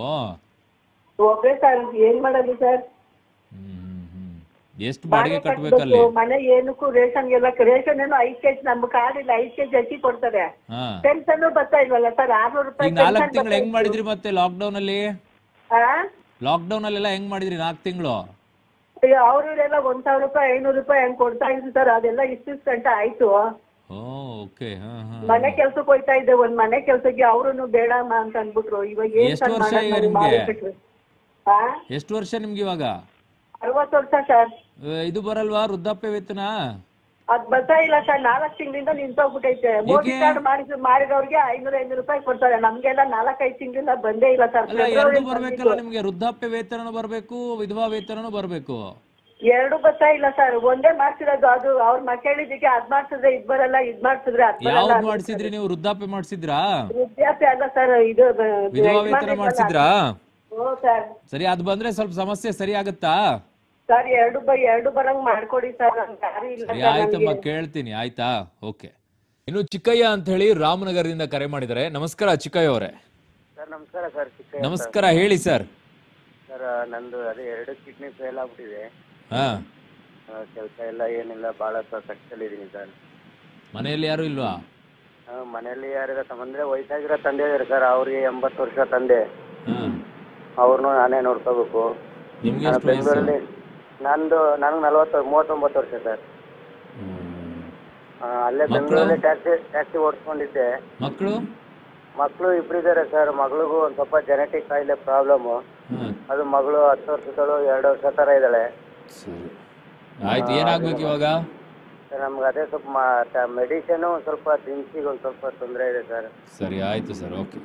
ಒಬ್ರೇ ಸರ್ ಏನ್ ಮಾಡೋದು ಸರ್ ಹ್ಮ್ ಹ್ಮ್ ಹ್ಮ್ ಎಷ್ಟು ಬಾಡಿಗೆ ಕಟ್ಬೇಕಲ್ಲಿ ಕಟ್ಬೇಕು, ಮನೆ ಏನಕ್ಕೂ ರೇಷನ್ ಎಲ್ಲ ರೇಷನ್ ಏನೋ ಐದ್ ಕೆಜಿ ನಮ್ಗೆ ಕಾರ್ಡ್ ಇಲ್ಲ ಐದ್ ಕೆಜಿ ಅಕ್ಕಿ ಕೊಡ್ತಾರೆ ಹಾ ಪೆನ್ಷನ್ ಬರ್ತಾ ಇಲ್ವಲ್ಲ ಸರ್ ಆರ್ನೂರು ರೂಪಾಯಿ ಈಗ ನಾಲ್ಕು pension ತಿಂಗಳು ಬರ್ತಾ ಹೆಂಗ್ ಇತ್ತು. ಮಾಡಿದ್ರಿ ಮತ್ತೆ ಲಾಕ್ಡೌನ್ ಅಲ್ಲಿ ಆ? ಲಾಕ್ಡೌನ್ ಅಲ್ಲೆಲ್ಲ ಹೆಂಗ್ ಮಾಡಿದ್ರಿ ನಾಲ್ಕು ತಿಂಗಳು ಈಗ ಅವ್ರಿಗೆಲ್ಲ ಒಂದ್ ಸಾವಿರ ರೂಪಾಯಿ ಐನೂರು ರೂಪಾಯಿ ಹಂಗ್ ಕೊಡ್ತಾ ಇದ್ರು ಸರ್ ಅದೆಲ್ಲ ಇಷ್ಟಿಷ್ಟು ಗಂಟೆ ಆಯ್ತು ಓ ಓಕೆ ಹಾ ಹಾ ಮನೆ ಕೆಲ್ಸಕ್ಕೆ ಹೋಯ್ತಾ ಇದ್ದೆ ಒಂದ್ ಮನೆ ಕೆಲ್ಸಕ್ಕೆ ಅವ್ರು ಬೇಡಮ್ಮ ಅಂತ ಅನ್ಬಿಟ್ರು ಇವಾಗ ಏನ್ ಎಷ್ಟು ಸರ್ ವರ್ಷ ಮಾಡೋದು ಈಗ ನಾವು ನಿಮ್ಗೆ? ಮಾಡ್ಬಿಟ್ವಿ. ಆ ಎಷ್ಟು ವರ್ಷ ನಿಮ್ಗೆ ಇವಾಗ ಅರವತ್ತು ವರ್ಷ ಸರ್ ಏ, ಇದು ಬರಲ್ವಾ ವೃದ್ಧಾಪ್ಯ ವೇತನ ಅದ್ ಬರ್ತಾ ಇಲ್ಲ ಸರ್ ನಾಲ್ಕು ತಿಂಗಳಿಂದ ನಿಂತೋಗ್ಬಿಟ್ಟೈತೆ ಮೋದಿ ಏಕೆ? ಕಾರ್ಡ್ ಮಾಡಿಸ್ ಮಾಡಿದವ್ರಿಗೆ ಐನೂರ ಐನೂರು ರೂಪಾಯಿ ಕೊಡ್ತಾರೆ ನಮ್ಗೆಲ್ಲ ನಾಲ್ಕೈದು ತಿಂಗಳಿಂದ ಬಂದೇ ಇಲ್ಲ ಸರ್ ಅಲ್ಲ ಎರಡು ಫೆಬ್ರವರಿ ಬರ್ಬೇಕಲ್ಲ ನಿಮ್ಗೆ ವೃದ್ಧಾಪ್ಯ ವೇತನನೂ ಬರ್ಬೇಕು ವಿಧವಾ ವೇತನನೂ ಬರ್ಬೇಕು ಎರಡು ಬರ್ತಾ ಇಲ್ಲ ಸರ್ ಒಂದೇ ಮಾಡ್ಸಿರೋದು ಅದು ಅವ್ರ ಮಕ್ಕಳಿದ್ದಕ್ಕೆ ಅದ್ ಮಾಡ್ಸಿದ್ರೆ ಇದ್ ಬರಲ್ಲ ಇದ್ ಮಾಡ್ಸಿದ್ರೆ ಅದ್ ಬರಲ್ಲ ಯಾವ್ದು ಅಂತ. ಮಾಡಿಸಿದ್ರಿ ನೀವು ವೃದ್ಧಾಪ್ಯ ಮಾಡಿಸಿದ್ರಾ ವೃದ್ಧಾಪ್ಯ ಅಲ್ಲ ಸರ್ ಇದು ಬ- ವಿಧವಾ ಯಜಮಾನ್ರಿಗೆ ವೇತನ ಅಲ್ಲ. ಮಾಡಿಸಿದ್ರಾ ಹ್ಞೂ ಸರ್ ಸರಿ ಅದು ಬಂದ್ರೆ ಸ್ವಲ್ಪ ಸಮಸ್ಯೆ ಸರಿ ಆಗುತ್ತಾ ಸರ್ ಎರಡು ಬೈ ಎರಡು ಬರಂಗ್ ಮಾಡ್ಕೊಡಿ ಸರ್ ನಮ್ಗೆ ಯಾರು ಇಲ್ಲ ಸರಿ ಸರ್ ಆಯ್ತಮ್ಮ ನಮ್ಗೆ. ಕೇಳ್ತೀನಿ ಆಯ್ತಾ ಓಕೆ ಇನ್ನು ಚಿಕ್ಕಯ್ಯ ಅಂತ ಹೇಳಿ ರಾಮನಗರದಿಂದ ಕರೆ ಮಾಡಿದ್ದಾರೆ ನಮಸ್ಕಾರ ಚಿಕ್ಕಯ್ಯ ಅವರೇ ಸರ್ ನಮಸ್ಕಾರ ಸರ್ ಚಿಕ್ಕ ನಮಸ್ಕಾರ ಹೇಳಿ ಸರ್ ಸರ್ ನಂದು ಅದೇ ಎರಡು ಕಿಡ್ನಿ ಫೇಲ್ ಆಗ್ಬಿಟ್ಟಿದೆ ಹಾ ಕೆಲಸ ಎಲ್ಲ ಏನಿಲ್ಲ ಭಾಳ ಕಷ್ಟದಲ್ಲಿದ್ದೀನಿ ಸರ್ ಮನೆಯಲ್ಲಿ ಯಾರು ಇಲ್ವಾ ಆ, ಮನೆಯಲ್ಲಿ ಯಾರಿಗ ಅಂದ್ರೆ ವಯಸ್ಸಾಗಿರೋ ತಂದೆ ಇದ್ದಾರೆ ಸರ್ ಅವ್ರಿಗೆ ಎಂಬತ್ತು ವರ್ಷ ತಂದೆ ಹಾ ಅವ್ರನ್ನೂ ನಾನೇ ನೋಡ್ಕೋಬೇಕು ನಿಮ್ಗೆ ನಾನು ಎಷ್ಟು ವಯಸ್ಸು ಬೆಂಗಳೂರಲ್ಲಿ ನಂದು ನನಗೆ ನಲವತ್ತು ಮೂವತ್ತೊಂಬತ್ತು ವರ್ಷ ಸರ್ ಹ್ಮ್. ಆ, ಅಲ್ಲೇ ಮಕ್ಳು? ಬೆಂಗಳೂರಲ್ಲಿ ಟ್ಯಾಕ್ಸಿ ಟ್ಯಾಕ್ಸಿ ಓಡಿಸ್ಕೊಂಡಿದ್ದೆ ಮಕ್ಕಳು ಮಕ್ಕಳು ಇಬ್ರು ಇದ್ದಾರೆ ಸರ್ ಮಗಳಿಗೂ ಒಂದು ಸ್ವಲ್ಪ ಜೆನೆಟಿಕ್ ಕಾಯಿಲೆ ಪ್ರಾಬ್ಲಮ್ಮು ಹಾ ಅದು ಮಗಳು ಹತ್ತು ವರ್ಷದಳು ಎರಡು ವರ್ಷ ಥರ ಇದ್ದಾಳೆ ಸರಿ ಆಯ್ತು ಏನಾಗ್ಬೇಕು ಇವಾಗ ಸರ್ ನಮ್ಗೆ ಅದೇ ಸ್ವಲ್ಪ ಮೆಡಿಸಿನು ಸ್ವಲ್ಪ ದಿನಸಿಗೆ ಒಂದು ಸ್ವಲ್ಪ ತೊಂದರೆ ಇದೆ ಸರ್ ಸರಿ ಆಯ್ತು ಸರ್ ಓಕೆ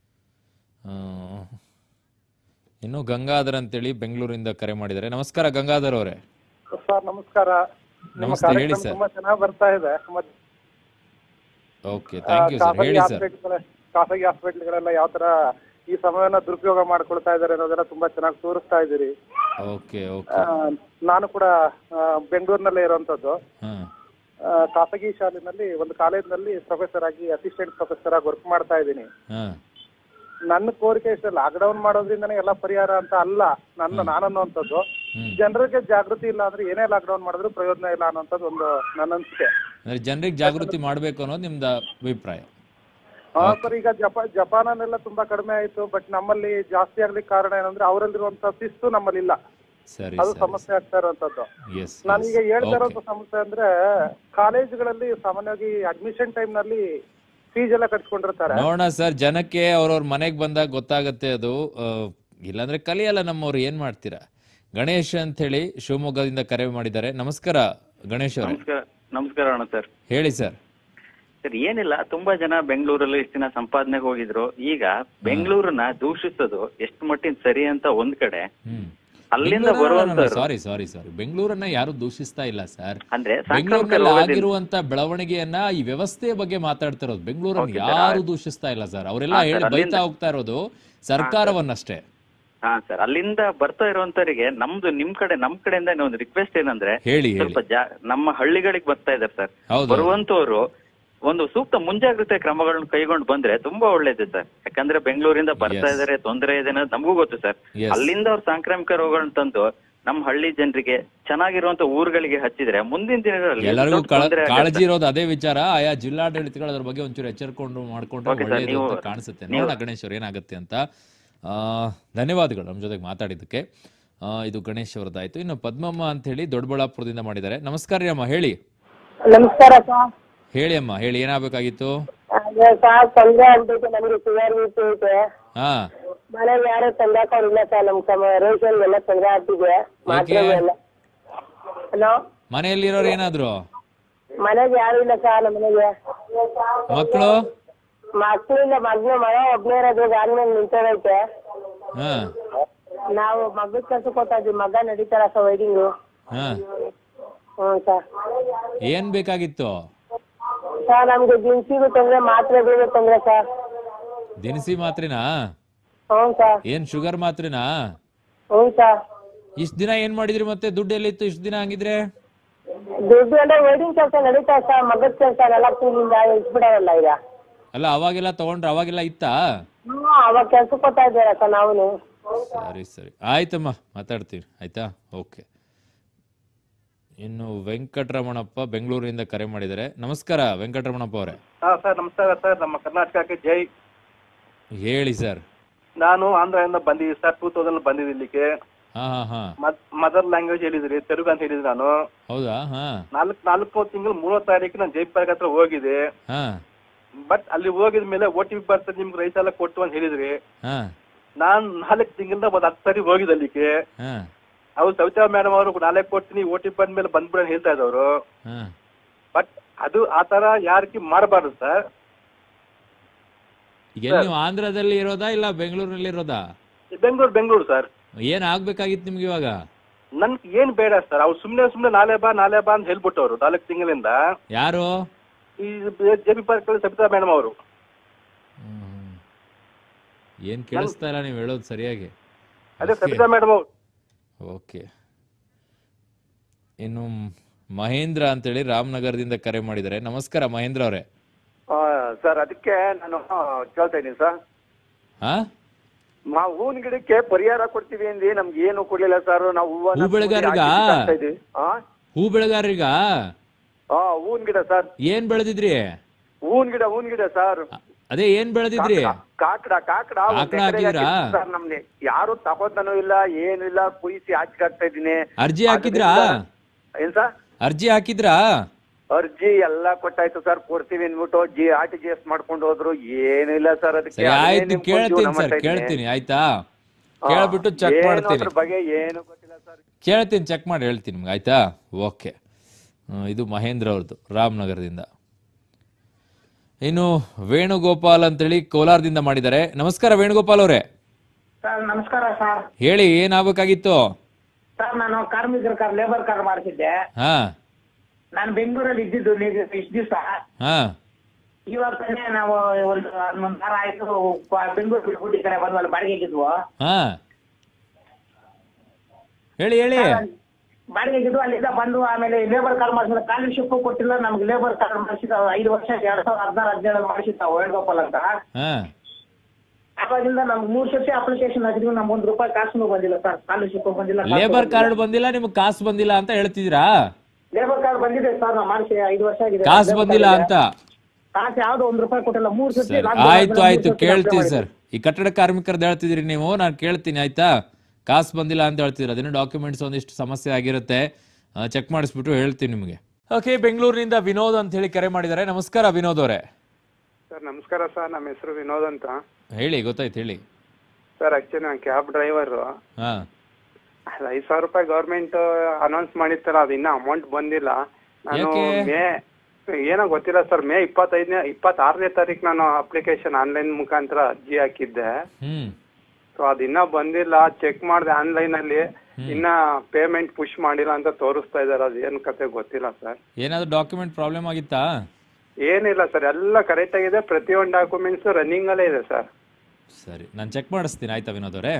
ಇನ್ನು ಗಂಗಾಧರ್ ಅಂತೇಳಿ ಬೆಂಗಳೂರಿಂದ ಕರೆ ಮಾಡಿದ್ದಾರೆ ನಮಸ್ಕಾರ ಗಂಗಾಧರ್ ಅವರೇ ಸರ್ ನಮಸ್ಕಾರ ನಿಮ್ಮ ನಮಸ್ತೆ ಹೇಳಿ ಕಾರ್ಯಕ್ರಮ ಸರ್ ತುಂಬಾ ಚೆನ್ನಾಗಿ ಬರ್ತಾ ಇದೆ ಮತ್ತೆ ಓಕೆ ಥ್ಯಾಂಕ್ ಯು ಸರ್ ಖಾಸಗಿ ಹೇಳಿ ಸರ್ ಹಾಸ್ಪಿಟಲ್ ಖಾಸಗಿ ಹಾಸ್ಪಿಟಲ್ಗಳೆಲ್ಲ ಯಾವ ತರ ಈ ಸಮಯವನ್ನ ದುರುಪಯೋಗ ಮಾಡ್ಕೊಳ್ತಾ ಇದ್ದಾರೆ ಅನ್ನೋದನ್ನ ತುಂಬಾ ಚೆನ್ನಾಗಿ ತೋರಿಸ್ತಾ ಇದ್ದೀರಿ ಓಕೆ ಆ, ಓಕೆ ನಾನು ಕೂಡ ಆ, ಬೆಂಗಳೂರಿನಲ್ಲೇ ಇರುವಂತದ್ದು ಹಾಂ ಆ, ಖಾಸಗಿ ಶಾಲೆನಲ್ಲಿ ಒಂದು ಕಾಲೇಜಿನಲ್ಲಿ ಪ್ರೊಫೆಸರ್ ಆಗಿ ಅಸಿಸ್ಟೆಂಟ್ ಪ್ರೊಫೆಸರ್ ಆಗಿ ವರ್ಕ್ ಮಾಡ್ತಾ ಇದ್ದೀನಿ ಹಾಂ ನನ್ನ ಕೋರಿಕೆ ಇಷ್ಟ ಲಾಕ್ಡೌನ್ ಮಾಡೋದ್ರಿಂದನೇ ಎಲ್ಲ ಪರಿಹಾರ ಅಂತ ಅಲ್ಲ ನನ್ನ ನಾನು ಅನ್ನುವಂಥದ್ದು ಹ್ಮ್. ಜನರಿಗೆ ಜಾಗೃತಿ ಇಲ್ಲ ಅಂದ್ರೆ ಏನೇ ಲಾಕ್ಡೌನ್ ಮಾಡಿದ್ರು ಪ್ರಯೋಜನ ಇಲ್ಲ ಅನ್ನೋಂಥದ್ದು ಒಂದು ನನ್ನ ಅನಿಸಿಕೆ ಅಂದ್ರೆ ಜನರಿಗೆ ಜಾಗೃತಿ ಮಾಡಬೇಕು ಅನ್ನೋದು ನಿಮ್ದು ಅಭಿಪ್ರಾಯ ಹಾ ಸರ್ ಈಗ ಜಪಾ ಜಪಾನಲ್ಲೆಲ್ಲ ತುಂಬಾ ಕಡಿಮೆ ಆಯ್ತು ಬಟ್ ನಮ್ಮಲ್ಲಿ ಜಾಸ್ತಿ ಆಗ್ಲಿಕ್ಕೆ ಕಾರಣ ಏನಂದ್ರೆ ಅವರಲ್ಲಿರುವಂತ ಶಿಸ್ತು ನಮ್ಮಲ್ಲಿ ಇಲ್ಲ ಸರಿ ಅದು ಸರಿ ಸಮಸ್ಯೆ ಆಗ್ತಾ ಇರುವಂತದ್ದು ಎಸ್ ನಾನೀಗ ಹೇಳ್ತಾ ಇರೋದು ಸಮಸ್ಯೆ ಅಂದ್ರೆ ಕಾಲೇಜುಗಳಲ್ಲಿ ಸಾಮಾನ್ಯವಾಗಿ ಅಡ್ಮಿಷನ್ ಟೈಮ್ ನಲ್ಲಿ ಫೀಸ್ ಎಲ್ಲ ಕಟ್ಸ್ಕೊಂಡಿರ್ತಾರೆ ನೋಡೋಣ ಸರ್ ಜನಕ್ಕೆ ಅವ್ರವ್ರ ಮನೆಗೆ ಬಂದಾಗ ಗೊತ್ತಾಗತ್ತೆ ಅದು ಆ, ಇಲ್ಲಾಂದ್ರೆ ಕಲಿಯಲ್ಲ ನಮ್ಮವ್ರು ಏನ್ ಮಾಡ್ತೀರಾ ಗಣೇಶ್ ಅಂತ ಹೇಳಿ ಶಿವಮೊಗ್ಗದಿಂದ ಕರೆ ಮಾಡಿದ್ದಾರೆ ನಮಸ್ಕಾರ ಗಣೇಶ್ ಅವರೇ ನಮಸ್ಕಾರ ನಮಸ್ಕಾರ ಅಣ್ಣ ಸರ್ ಹೇಳಿ ಸರ್ ಸರ್ ಏನಿಲ್ಲ ತುಂಬಾ ಜನ ಬೆಂಗಳೂರಲ್ಲಿ ಇಷ್ಟು ದಿನ ಸಂಪಾದನೆಗೆ ಹೋಗಿದ್ರು ಈಗ ಬೆಂಗಳೂರನ್ನ ದೂಷಿಸೋದು ಎಷ್ಟು ಮಟ್ಟಿನ ಸರಿ ಅಂತ ಒಂದ್ ಕಡೆ ಹ್ಮ್ ಅಲ್ಲಿಂದ ಬರುವಂತವ್ರು ಸಾರಿ ಸಾರಿ ಸಾರಿ ಬೆಂಗಳೂರನ್ನ ಯಾರು ದೂಷಿಸ್ತಾ ಇಲ್ಲ ಸರ್ ಅಂದ್ರೆ ಸಾಂಕ್ರಾಮಿಕ ಬೆಂಗಳೂರಿನಲ್ಲಿ ರೋಗದಿಂದ ಆಗಿರುವಂತ ಬೆಳವಣಿಗೆಯನ್ನ ಈ ವ್ಯವಸ್ಥೆಯ ಬಗ್ಗೆ ಮಾತಾಡ್ತಿರೋದು ಬೆಂಗಳೂರನ್ನ Okay, sir. ಯಾರು ದೂಷಿಸ್ತಾ ಇಲ್ಲ ಸರ್ ಅವರೆಲ್ಲ ಹಾ, sir, ಹೇಳಿ ಅಲ್ಲಿಂದ- ಬೈತಾ ಹೋಗ್ತಾ ಇರೋದು ಸರ್ಕಾರವನ್ನಷ್ಟೇ ಹಾ ಸರ್ ಅಲ್ಲಿಂದ ಬರ್ತಾ ಇರುವಂತವರಿಗೆ ನಮ್ದು ನಿಮ್ ಕಡೆ ನಮ್ ಕಡೆಯಿಂದ ಒಂದು ರಿಕ್ವೆಸ್ಟ್ ಏನಂದ್ರೆ ಹೇಳಿ ಹೇಳಿ ಸ್ವಲ್ಪ ಜಾ ನಮ್ಮ ಹಳ್ಳಿಗಳಿಗೆ ಬರ್ತಾ ಇದಾರೆ ಸರ್ ಹೌದು ಬರುವಂತವ್ರು ಒಂದು ಸೂಕ್ತ ಮುಂಜಾಗ್ರತೆ ಕ್ರಮಗಳನ್ನು ಕೈಗೊಂಡು ಬಂದ್ರೆ ತುಂಬಾ ಒಳ್ಳೇದು ಸರ್ ಯಾಕಂದ್ರೆ ಬೆಂಗಳೂರಿಂದ ಬರ್ತಾ Yes. ಇದಾರೆ ತೊಂದರೆ ಇದೆ ಅನ್ನೋದು ನಮಗೂ ಗೊತ್ತು ಸರ್ Yes. ಅಲ್ಲಿಂದ ಅವ್ರ ಸಾಂಕ್ರಾಮಿಕ ರೋಗಗಳನ್ನ ತಂದು ನಮ್ಮ ಹಳ್ಳಿ ಜನರಿಗೆ ಚೆನ್ನಾಗಿರುವಂತ ಊರುಗಳಿಗೆ ಹಚ್ಚಿದ್ರೆ ಮುಂದಿನ ದಿನಗಳಲ್ಲಿ ಎಲ್ಲರಿಗೂ ದೊಡ್ಡ ಕಳ- ತೊಂದ್ರೆ ಆಗತ್ತೆ. ಕಾಳಜಿ ಇರೋದು ಅದೇ ವಿಚಾರ ಆಯಾ ಜಿಲ್ಲಾಡಳಿತಗಳು ಅದ್ರ ಬಗ್ಗೆ ಒಂಚೂರು ಎಚ್ಚರಿಕೊಂಡು ಮಾಡ್ಕೊಂಡ್ರೆ Okay, sir, ಒಳ್ಳೇದು ನೀವು- ಅಂತ ಕಾಣಿಸುತ್ತೆ ನೀವು- ನೋಡೋಣ ಗಣೇಶ್ ಅವ್ರು ಏನಾಗುತ್ತೆ ಅಂತ ಆ, ಧನ್ಯವಾದಗಳು ನಮ್ಮ ಜೊತೆಗೆ ಮಾತಾಡಿದ್ದಕ್ಕೆ ಆ, ಇದು ಗಣೇಶ್ ಅವ್ರದ್ದಾಯ್ತು ಇನ್ನು ಪದ್ಮಮ್ಮ ಅಂತ ಹೇಳಿ ದೊಡ್ಡಬಳ್ಳಾಪುರದಿಂದ ಮಾಡಿದ್ದಾರೆ ನಮಸ್ಕಾರ ರೀ ಅಮ್ಮ ಹೇಳಿ ನಮಸ್ಕಾರ ಸರ್ ಹೇಳಿ ಅಮ್ಮ ಹೇಳಿ ಏನಾಗಬೇಕಾಗಿತ್ತು ಅದೇ ಸರ್ ತೊಂದರೆ ಆಗ್ಬಿಟ್ಟು ನಮಗೆ ಶುಗರ್ ಬಿ ಐತೆ ಹಾ ಮನೇಲಿ ಯಾರು ತಂದಾಕೋರಿಲ್ಲ ಸರ್ ನಮ್ ಸಮ ರೇಷನ್ ಎಲ್ಲ ತೊಂದರೆ ಆಗ್ತಿದೆ ಮಾತ್ರೆ ಎಲ್ಲ ಹಲೋ ಮನೆಯಲ್ಲಿರೋರು ಏನಾದ್ರು ಮನೆಗೆ ಯಾರು ಇಲ್ಲ ಸರ್ ನಮ್ಮ ಮನೆಗೆ ಮಕ್ಕಳು ಮಕ್ಕಳಿಲ್ಲ ಮಗ್ನ ಮಗ ಒಬ್ನೇ ಇರೋದು ಗಾಡಿ ಮೇಲೆ ನಿಂತೋಗೈತೆ ಹಾ ನಾವು ಮಗದ ಕೆಲ್ಸಕ್ಕೆ ಹೋಗ್ತಾ ಇದ್ವಿ ಮಗ ನಡೀತಾರ ಸರ್ ವೈಡಿಂಗು ಹಾ ಹ್ಞೂ ಸರ್ ಏನ್ ಬೇಕಾಗಿತ್ತು ಸರ್ ನಮ್ಗೆ ದಿನಸಿಗೂ ತೊಂದರೆ ಮಾತ್ರೆಗಳಿಗೂ ತೊಂದರೆ ಸರ್ ದಿನಸಿ ಮಾತ್ರೆನಾ ಹ್ಞೂ ಸರ್ ಏನ್ ಶುಗರ್ ಮಾತ್ರೆನಾ ಹ್ಞೂ ಸರ್ ಇಷ್ಟ ದಿನ ಏನ್ ಮಾಡಿದ್ರಿ ಮತ್ತೆ ದುಡ್ಡು ಎಲ್ಲಿತ್ತು ಇಷ್ಟ ದಿನ ಹಂಗಿದ್ರೆ ದುಡ್ಡು ಅಂದ್ರೆ ವೆಯ್ಟಿಂಗ್ ಕೆಲಸ ನಡೀತಾ ಸರ್ ಮಗದ ಕೆಲಸ ನಾಲ್ಕು ತಿಂಗಳಿಂದ ಇಟ್ಬಿಡೋಲ್ಲ ಈಗ ಅಲ್ಲ ಅವಾಗೆಲ್ಲ ತಗೊಂಡ್ರೆ ಅವಾಗೆಲ್ಲ ಇತ್ತಾ ಹ್ಞೂ ಅವಾಗ ಕೆಲ್ಸಕ್ಕೆ ಹೋಗ್ತಾ ಇದ್ದೀರಾ ಸರ್ ನಾವು ಸರಿ ಸರಿ ಆಯ್ತಮ್ಮ ಮಾತಾಡ್ತೀವಿ ಆಯ್ತಾ ಓಕೆ ಇನ್ನು ವೆಂಕಟರಮಣಪ್ಪ ಬೆಂಗಳೂರಿನಿಂದ ಕರೆ ಮಾಡಿದ್ದಾರೆ ನಮಸ್ಕಾರ ವೆಂಕಟರಮಣಪ್ಪ ಅವರೇ ಹಾ ಸರ್ ನಮಸ್ಕಾರ ಸರ್ ನಮ್ಮ ಕರ್ನಾಟಕಕ್ಕೆ ಜೈ ಹೇಳಿ ಸರ್ ನಾನು ಆಂಧ್ರದಿಂದ ಬಂದಿದ್ದೀನಿ ಸರ್ ಟೂ ತೌಸಂಡ್ ಬಂದಿದ್ದೀನಿ ಇಲ್ಲಿಗೆ ಹಾ ಹಾ ಹಾ ಮದರ್ ಲ್ಯಾಂಗ್ವೇಜ್ ಹೇಳಿದ್ರಿ ತೆಲುಗು ಅಂತ ಹೇಳಿದ್ರಿ ನಾನು ಹೌದಾ ಹಾ ನಾಲ್ಕು ನಾಲ್ಕು ತಿಂಗಳು ಮೂವತ್ತು ತಾರೀಕು ನಾನು ಜೈಪಾರ್ಕ್ ಹತ್ರ ಹೋಗಿದೆ ಹಾ ಬಟ್ ಅಲ್ಲಿ ಹೋಗಿದ ಮೇಲೆ ಓ ಟಿ ಪಿ ಬರ್ತದೆ ನಿಮ್ಗೆ ರೈಸ್ ಎಲ್ಲ ಕೊಟ್ಟು ಅಂತ ಹೇಳಿದ್ರಿ ಹಾ ನಾನ್ ನಾಲ್ಕು ತಿಂಗಳಿಂದ ಒಂದು ಹತ್ತು ಸರಿ ಹೋಗಿದ್ದೆ ಅಲ್ಲಿಗೆ ಹಾ ಅವ್ರು ಸವಿತಾ ಮೇಡಮ್ ಅವರು ನಾಳೆ ಕೊಡ್ತೀನಿ ಓ ಟಿ ಪಿ ಬಂದ್ಮೇಲೆ ಬಂದ್ಬಿಡ ಅಂತ ಹೇಳ್ತಾ ಇದ್ದವರು ಹಾ ಬಟ್ ಅದು ಆ ತರ ಯಾರಿಗೆ ಮಾಡಬಾರ್ದು ಸರ್ ಈಗ ಎಲ್ಲಿ ನೀವು ಆಂಧ್ರದಲ್ಲಿ ಇರೋದಾ ಇಲ್ಲ ಬೆಂಗಳೂರಿನಲ್ಲಿ ಇರೋದಾ ಬೆಂಗಳೂರು ಬೆಂಗಳೂರು ಸರ್ ಏನ್ ಆಗ್ಬೇಕಾಗಿತ್ತು ನಿಮ್ಗೆ ಇವಾಗ ನನ್ಗೆ ಏನ್ ಬೇಡ ಸರ್ ಅವ್ರು ಸುಮ್ನೆ ಸುಮ್ನೆ ನಾಳೆ ಬಾ ನಾಳೆ ಬಾ ಅಂತ ಹೇಳ್ಬಿಟ್ಟವ್ರು ನಾಲ್ಕು ತಿಂಗಳಿಂದ ಯಾರು ಈ J P park Sabitha madam ಅವರು ಹ್ಮ್. ಏನ್ ಕೇಳಿಸ್ತಾ ಇಲ್ಲ ನೀವು ಹೇಳೋದು ಸರಿಯಾಗಿ ಅದೇ Okay. ಸಬಿತಾ ಮೇಡಮ್ ಅವರು ಓಕೆ ಇನ್ನು ಮಹೇಂದ್ರ ಅಂತೇಳಿ ರಾಮನಗರದಿಂದ ಕರೆ ಮಾಡಿದ್ದಾರೆ ನಮಸ್ಕಾರ ಮಹೇಂದ್ರ ಅವರೇ ಸರ್ ಅದಕ್ಕೆ ನಾನು ಕೇಳ್ತಾ ಇದ್ದೀನಿ ಸರ್ ಹಾ ಮಾ ಹೂವಿನ ಗಿಡಕ್ಕೆ ಪರಿಹಾರ ಕೊಡ್ತೀವಿ ಅಂದಿ ನಮ್ಗೆ ಏನು ಕೊಡ್ಲಿಲ್ಲ ಸರ್ ನಾವು ಹೂವನ್ನ ಹೂ ಬೆಳೆಗಾರರಿಗ? ಹಾಕಿ ಬಿಸಾಕ್ತಾ ಇದೀವಿ. ಆ? ಹೂ ಬೆಳೆಗಾರರಿಗ ಆ, ಹೂವಿನ ಗಿಡ ಸರ್ ಏನ್ ಬೆಳೆದಿದ್ರಿ ಹೂವಿನ ಗಿಡ ಹೂವಿನ ಗಿಡ ಸರ್ ಅದೇ ಏನ್ ಬೆಳೆದಿದ್ರಿ ಕಾಕಡ ಕಾಕಡ ಒಂದ್ ಕಾಕಡ ಎಕರೆಗೆ ಹಾಕಿದ್ರಾ? ಹಾಕಿದ್ದೀನಿ ಸರ್ ನಮ್ಗೆ ಯಾರು ತಗೋತಾನೂ ಇಲ್ಲ ಏನಿಲ್ಲ ಕುಯಿಸಿ ಆಚೆ ಹಾಕ್ತಾ ಇದ್ದೀನಿ ಅರ್ಜಿ ಹಾಕಿದ್ರಾ ಅದರಿಂದ- ಏನ್ ಸರ್ ಅರ್ಜಿ ಹಾಕಿದ್ರಾ ಅರ್ಜಿ ಎಲ್ಲ ಕೊಟ್ಟಾಯ್ತು ಸರ್ ಕೊಡ್ತೀವಿ ಅಂದ್ಬಿಟ್ಟು G R T G S ಮಾಡ್ಕೊಂಡು ಹೋದ್ರು ಏನಿಲ್ಲ ಸರ್ ಅದಕ್ಕೆ ಸರಿ ಅದೇ ಆಯ್ತು ನಿಮ್ಗೊಂದು ಕೇಳ್ತೀನಿ ಜೀವನ ಸರ್ ಮಾಡ್ತಾ ಇದ್ದೀನಿ. ಕೇಳ್ತೀನಿ ಆಯ್ತಾ ಹಾ, ಕೇಳ್ಬಿಟ್ಟು ಚೆಕ್ ಏನು ಮಾಡ್ತೀನಿ ಅದ್ರ ಬಗ್ಗೆ ಏನು ಗೊತ್ತಿಲ್ಲ ಸರ್ ಕೇಳ್ತೀನಿ ಚೆಕ್ ಮಾಡಿ ಹೇಳ್ತೀನಿ ನಿಮ್ಗೆ ಆಯ್ತಾ ಓಕೆ ಇದು ಮಹೇಂದ್ರ ಅವ್ರದ್ದು ರಾಮನಗರದಿಂದ ಇನ್ನು ವೇಣುಗೋಪಾಲ್ ಅಂತೇಳಿ ಕೋಲಾರದಿಂದ ಮಾಡಿದ್ದಾರೆ ನಮಸ್ಕಾರ ವೇಣುಗೋಪಾಲ್ ಅವರೇ ಸರ್ ನಮಸ್ಕಾರ ಸರ್ ಹೇಳಿ ಏನಾಗಬೇಕಾಗಿತ್ತು ಸರ್ ನಾನು ಕಾರ್ಮಿಕರ ಕಾರ್ ಲೇಬರ್ ಕಾರ್ ಮಾಡ್ತಿದ್ದೆ ಹಾ ನಾನು ಬೆಂಗಳೂರಲ್ಲಿ ಇದ್ದಿದ್ದು ಇಷ್ಟು ದಿವಸ ಹಾ ಇವಾಗ ತಾನೇ ನಾವು ಒಂದು ಒಂದ್ ವಾರ ಆಯ್ತು ಪ- ಬೆಂಗಳೂರು ಬಿಟ್ಬಿಟ್ಟು ಈ ಕಡೆ ಬಂದ್ವಲ್ಲ ಬಾಡಿಗೆಗಿದ್ವು ಹಾ ಹೇಳಿ ಹೇಳಿ ಬಾಡಿಗೆಗಿದ್ವು ಅಲ್ಲಿಂದ ಬಂದು ಆಮೇಲೆ ಲೇಬರ್ ಕಾರ್ ಮಾಡಿಸಿದ ಸ್ಕಾಲರ್ಶಿಪ್ ಕೊಟ್ಟಿಲ್ಲ ನಮ್ಗೆ ಲೇಬರ್ ಕಾರ್ ಮಾಡಿಸಿದ ಐದು ವರ್ಷ ಎರಡ್ ಸಾವಿರದ ಹದಿನಾರು ಹದಿನೇಳು ಮಾಡಿಸಿದ್ದ ವೇಣುಗೋಪಾಲ್ ಅಂತ ಹಾ ಅವಾಗಿಂದ ನಮ್ಗೆ ಮೂರ್ ಸತಿ ಅಪ್ಲಿಕೇಶನ್ ಹಾಕಿದ್ವಿ ನಮ್ಗೆ ಒಂದ್ ರೂಪಾಯಿ ಕಾಸು ಬಂದಿಲ್ಲ ಸರ್ ಸ್ಕಾಲರ್ಶಿಪ್ ಬಂದಿಲ್ಲ ಲೇಬರ್ ಕಾರ್ಡ್ ಬಂದಿಲ್ಲ ನಿಮ್ಗೆ ಕಾಸು ಬಂದಿಲ್ಲ ಅಂತ ಹೇಳ್ತಿದ್ದೀರಾ ಲೇಬರ್ ಕಾರ್ಡ್ ಬಂದಿದೆ ಸರ್ ನಾವು ಮಾಡಿಸಿ ಐದು ವರ್ಷ ಆಗಿದೆ ಕಾಸು Labour ಬಂದಿಲ್ಲ card ಅಂತ ಇದೆ. ಕಾಸು ಯಾವ್ದೋ ಒಂದ್ ರೂಪಾಯಿ ಕೊಟ್ಟಿಲ್ಲ ಮೂರ್ ಸತಿ ಸರಿ lockdown ಆಯ್ತು ಆದ್ಮೇಲೆ ಆಯ್ತು ಮೂರ್ ಸತಿ ಕೇಳ್ತೀನಿ apply ಸರ್ ಈ ಕಟ್ಟಡ ಕಾರ್ಮಿಕರದ್ದು ಹೇಳ್ತಿದ್ರಿ ನೀವು ನಾನು ಕೇಳ್ತೀನಿ ಆಯ್ತಾ ಕಾಸು ಬಂದಿಲ್ಲ ಅಂತ ಹೇಳ್ತಿದ್ರು ಅದೇನು ಡಾಕ್ಯುಮೆಂಟ್ಸ್ ಒಂದಿಷ್ಟು ಸಮಸ್ಯೆ ಆಗಿರುತ್ತೆ ಚೆಕ್ ಮಾಡಿಸ್ಬಿಟ್ಟು ಹೇಳ್ತೀನಿ ನಿಮಗೆ ಓಕೆ ಬೆಂಗಳೂರಿನಿಂದ ವಿನೋದ್ ಅಂತ ಹೇಳಿ ಕರೆ ಮಾಡಿದ್ದಾರೆ ನಮಸ್ಕಾರ ವಿನೋದ್ ಅವರೇ ಸರ್ ನಮಸ್ಕಾರ ಸರ್ ನಮ್ಮ ಹೆಸರು ವಿನೋದ್ ಅಂತ ಹೇಳಿ ಗೊತ್ತಾಯ್ತು ಹೇಳಿ ಸರ್ ಆಕ್ಚುಲಿ ನಾನು ಕ್ಯಾಬ್ ಡ್ರೈವರು ಹಾ ಅದು ಐದು ಸಾವಿರ ರೂಪಾಯಿ ಗೌರ್ಮೆಂಟ್ ಅನೌನ್ಸ್ ಮಾಡಿತ್ತಲ್ಲ ಅದು ಇನ್ನೂ ಅಮೌಂಟ್ ಬಂದಿಲ್ಲ ನಾನು ಯಾಕೆ? ಮೇ ಏನೋ ಗೊತ್ತಿಲ್ಲ ಸರ್ ಮೇ ಇಪ್ಪತ್ತೈದನೇ ಇಪ್ಪತ್ತಾರನೇ ತಾರೀಕು ನಾನು ಅಪ್ಲಿಕೇಶನ್ ಆನ್ಲೈನ್ ಮುಖಾಂತರ ಅರ್ಜಿ ಹಾಕಿದ್ದೆ ಹ್ಮ್ ಸೊ ಅದು ಇನ್ನೂ ಬಂದಿಲ್ಲ ಚೆಕ್ ಮಾಡಿದೆ ಆನ್ಲೈನ್ ಅಲ್ಲಿ ಇನ್ನ ಪೇಮೆಂಟ್ ಪುಷ್ ಮಾಡಿಲ್ಲ ಅಂತ ತೋರಿಸ್ತಾ ಇದ್ದಾರೆ ಅದು ಏನು ಕತೆ ಗೊತ್ತಿಲ್ಲ ಸರ್ ಏನಾದ್ರು ಡಾಕ್ಯುಮೆಂಟ್ ಪ್ರಾಬ್ಲಮ್ ಆಗಿತ್ತಾ ಏನಿಲ್ಲ ಸರ್ ಎಲ್ಲ ಕರೆಕ್ಟ್ ಆಗಿದೆ ಪ್ರತಿಯೊಂದು ಡಾಕ್ಯುಮೆಂಟ್ಸ್ ರನ್ನಿಂಗ್ ಅಲ್ಲೇ ಇದೆ ಸರ್ ಸರಿ ನಾನು ಚೆಕ್ ಮಾಡಿಸ್ತೀನಿ ಆಯ್ತಾ ವಿನೋದ್ ಅವರೇ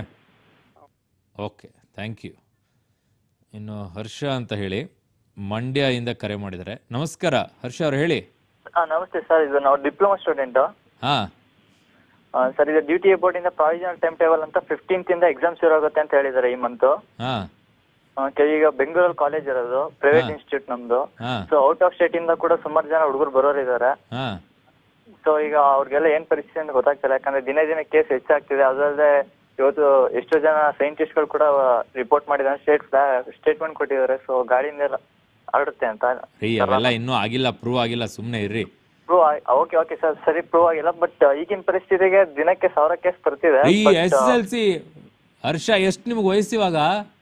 ಓಕೆ ಥ್ಯಾಂಕ್ ಯು ಇನ್ನು ಹರ್ಷ ಅಂತ ಹೇಳಿ ಮಂಡ್ಯದಿಂದ ಕರೆ ಮಾಡಿದ್ದಾರೆ ನಮಸ್ಕಾರ ಹರ್ಷ ಅವ್ರು ಹೇಳಿ ಹಾ ನಮಸ್ತೆ ಸರ್ ಇದು ನಾವು ಡಿಪ್ಲೊಮಾ ಸ್ಟೂಡೆಂಟ್ ಹಾ ಸರ್ ಇದು ಡ್ಯೂಟಿ ಬೋರ್ಡ್ ಇಂದ ಪ್ರಾವಿಷನಲ್ ಟೈಮ್ ಟೇಬಲ್ ಅಂತ ಫಿಫ್ಟೀನ್ತ್ ಇಂದ ಎಕ್ಸಾಮ್ ಶುರು ಆಗುತ್ತೆ ಅಂತ ಹೇಳಿದ್ದಾರೆ ಈ ಮಂತ್ ಹಾ ಈಗ ಬೆಂಗಳೂರಲ್ಲಿ ಕಾಲೇಜ್ ಇರೋದು ಪ್ರೈವೇಟ್ ಹಾ. ಇನ್ಸ್ಟಿಟ್ಯೂಟ್ ನಮ್ದು ಹಾ ಸೊ ಔಟ್ ಆಫ್ ಸ್ಟೇಟ್ ಇಂದ ಕೂಡ ಸುಮಾರು ಜನ ಹುಡುಗರು ಬರೋರು ಇದ್ದಾರೆ ಹಾ ಸೊ ಈಗ ಅವ್ರಿಗೆಲ್ಲ ಏನ್ ಪರಿಸ್ಥಿತಿ ಅಂತ ಗೊತ್ತಾಗ್ತಿಲ್ಲ ಯಾಕಂದ್ರೆ ದಿನೇ ದಿನ ಕೇಸ್ ಹೆಚ್ಚಾಗ್ತಿದೆ ಅದಲ್ಲದೆ ಇವತ್ತು ಎಷ್ಟೋ ಜನ ಸೈಂಟಿಸ್ಟ್ಗಳು ಕೂಡ ರಿಪೋರ್ಟ್ ಮಾಡಿದ್ದಾರೆ ಸ್ಟೇಟ್ ಸ್ಟೇಟ್ಮೆಂಟ್ ಕೊಟ್ಟಿದ್ದಾರೆ ಸೊ ಗಾಡಿಯಿಂದ ಹರಡುತ್ತೆ ಅಂತ ರೀ ಅವೆಲ್ಲ ಇನ್ನೂ ಆಗಿಲ್ಲ ಪ್ರೂವ್ ಆಗಿಲ್ಲ ಸುಮ್ಮನೆ ಇರ್ರಿ ಪ್ರೂವ್ ಓಕೆ ಓಕೆ ಸರ್ ಸರಿ ಪ್ರೂವ್ ಆಗಿಲ್ಲ ಬಟ್ ಈಗಿನ ಪರಿಸ್ಥಿತಿಗೆ ದಿನಕ್ಕೆ ಸಾವಿರ ಕೇಸ್ ಬರ್ತಿದೆ ಈ S S L C Harsha ಎಷ್ಟು ನಿಮ್ಗೆ ವಯಸ್ಸು ಇವಾಗ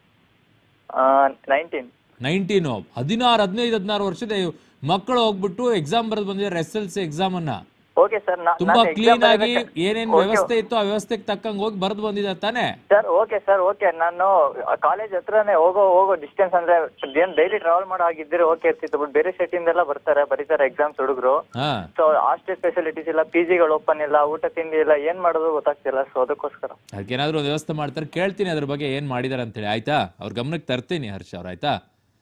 ನೈನ್ಟೀನ್ ನೈನ್ಟೀನು ಹದಿನಾರು ಹದಿನೈದು ಹದಿನಾರು ವರ್ಷದ ಮಕ್ಕಳು ಹೋಗ್ಬಿಟ್ಟು ಎಕ್ಸಾಮ್ ಬರೆದು ಬಂದಿದ್ದಾರೆ ಎಸ್ ಎಲ್ ಸಿ ಎಕ್ಸಾಮ್ ಅನ್ನ ಓಕೆ ಸರ್ ತುಂಬಾ ಕ್ಲೀನ್ ಆಗಿ ಏನೇನ್ ವ್ಯವಸ್ಥೆ ಇತ್ತು ಆ ವ್ಯವಸ್ಥೆಗೆ ತಕ್ಕಂಗೆ ಹೋಗಿ ಬರೆದು ಬಂದಿದ್ದಾರೆ ತಾನೇ ಸರ್ ಓಕೆ ಸರ್ ಓಕೆ ನಾನು ಕಾಲೇಜ್ ಹತ್ರನೇ ಹೋಗೋ ಹೋಗೋ ಡಿಸ್ಟೆನ್ಸ್ ಅಂದ್ರೆ ಏನ್ ಡೈಲಿ ಟ್ರಾವೆಲ್ ಮಾಡೋ ಹಾಗಿದ್ರೆ ಓಕೆ ಇರ್ತಿತ್ತು ಬಟ್ ಬೇರೆ state ಇಂದೆಲ್ಲ ಬರ್ತಾರೆ ಬರೀತಾರೆ ಎಕ್ಸಾಮ್ಸ್ ಹುಡುಗರು ಹಾ ಸೊ ಹಾಸ್ಟೆಲ್ ಫೆಸಿಲಿಟೀಸ್ ಇಲ್ಲ ಪಿ ಜಿಗಳು ಓಪನ್ ಇಲ್ಲ ಊಟ ತಿಂಡಿ ಇಲ್ಲ ಏನ್ ಮಾಡೋದು ಗೊತ್ತಾಗ್ತಿಲ್ಲ ಸೊ ಅದಕ್ಕೋಸ್ಕರ ಅದಕ್ಕೇನಾದ್ರೂ ಒಂದು ವ್ಯವಸ್ಥೆ ಮಾಡ್ತಾರೆ ಕೇಳ್ತೀನಿ ಅದ್ರ ಬಗ್ಗೆ ಏನು ಮಾಡಿದಾರೆ ಅಂತೇಳಿ ಆಯ್ತಾ ಅವ್ರ ಗಮನಕ್ಕೆ ತರ್ತೀನಿ ಹರ್ಷ ಅವ್ರು ಆಯ್ತಾ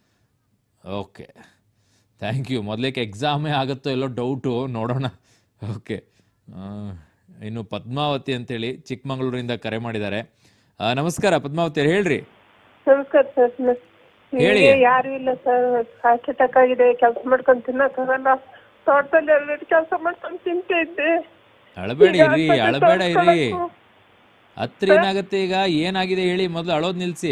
ಓಕೆ ಥ್ಯಾಂಕ್ ಯು ಮೊದಲೇಕೆ ಎಕ್ಸಾಮೇ ಆಗುತ್ತೋ ಎಲ್ಲೋ ಡೌಟು ನೋಡೋಣ ಓಕೆ ಇನ್ನು ಪದ್ಮಾವತಿ ಅಂತೇಳಿ ಚಿಕ್ಕಮಗಳೂರಿಂದ ಕರೆ ಮಾಡಿದ್ದಾರೆ ಆ, ನಮಸ್ಕಾರ ಪದ್ಮಾವತಿ ಅವ್ರು ಹೇಳ್ರಿ ನಮಸ್ಕಾರ ಸರ್ ಹೇಳಿ. ನಿಮಗೆ ಯಾರು ಇಲ್ಲ ಸರ್ ಹಾರ್ಟ್ ಅಟ್ಯಾಕ್ ಆಗಿದೆ ಕೆಲಸ ಮಾಡ್ಕೊಂಡು ತಿನ್ನಕ್ಕಾಗಲ್ಲ ತೋಟದಲ್ಲಿ ಎರಡು ಕೆಲಸ ಮಾಡ್ಕೊಂಡು ತಿಂತ ಇದ್ದೆ ಅಳಬೇಡಿ ಈಗ ಇರಿ ಆಸ್ಪತ್ರೆ ಅಳಬೇಡ ಇರಿ ತೋರ್ಸ್ಕೊಳಕ್ಕೂ- ಹತ್ರ ಏನಾಗುತ್ತೆ ಈಗ ಏನಾಗಿದೆ ಹೇಳಿ ಮೊದಲು ಅಳೋದ್ ನಿಲ್ಸಿ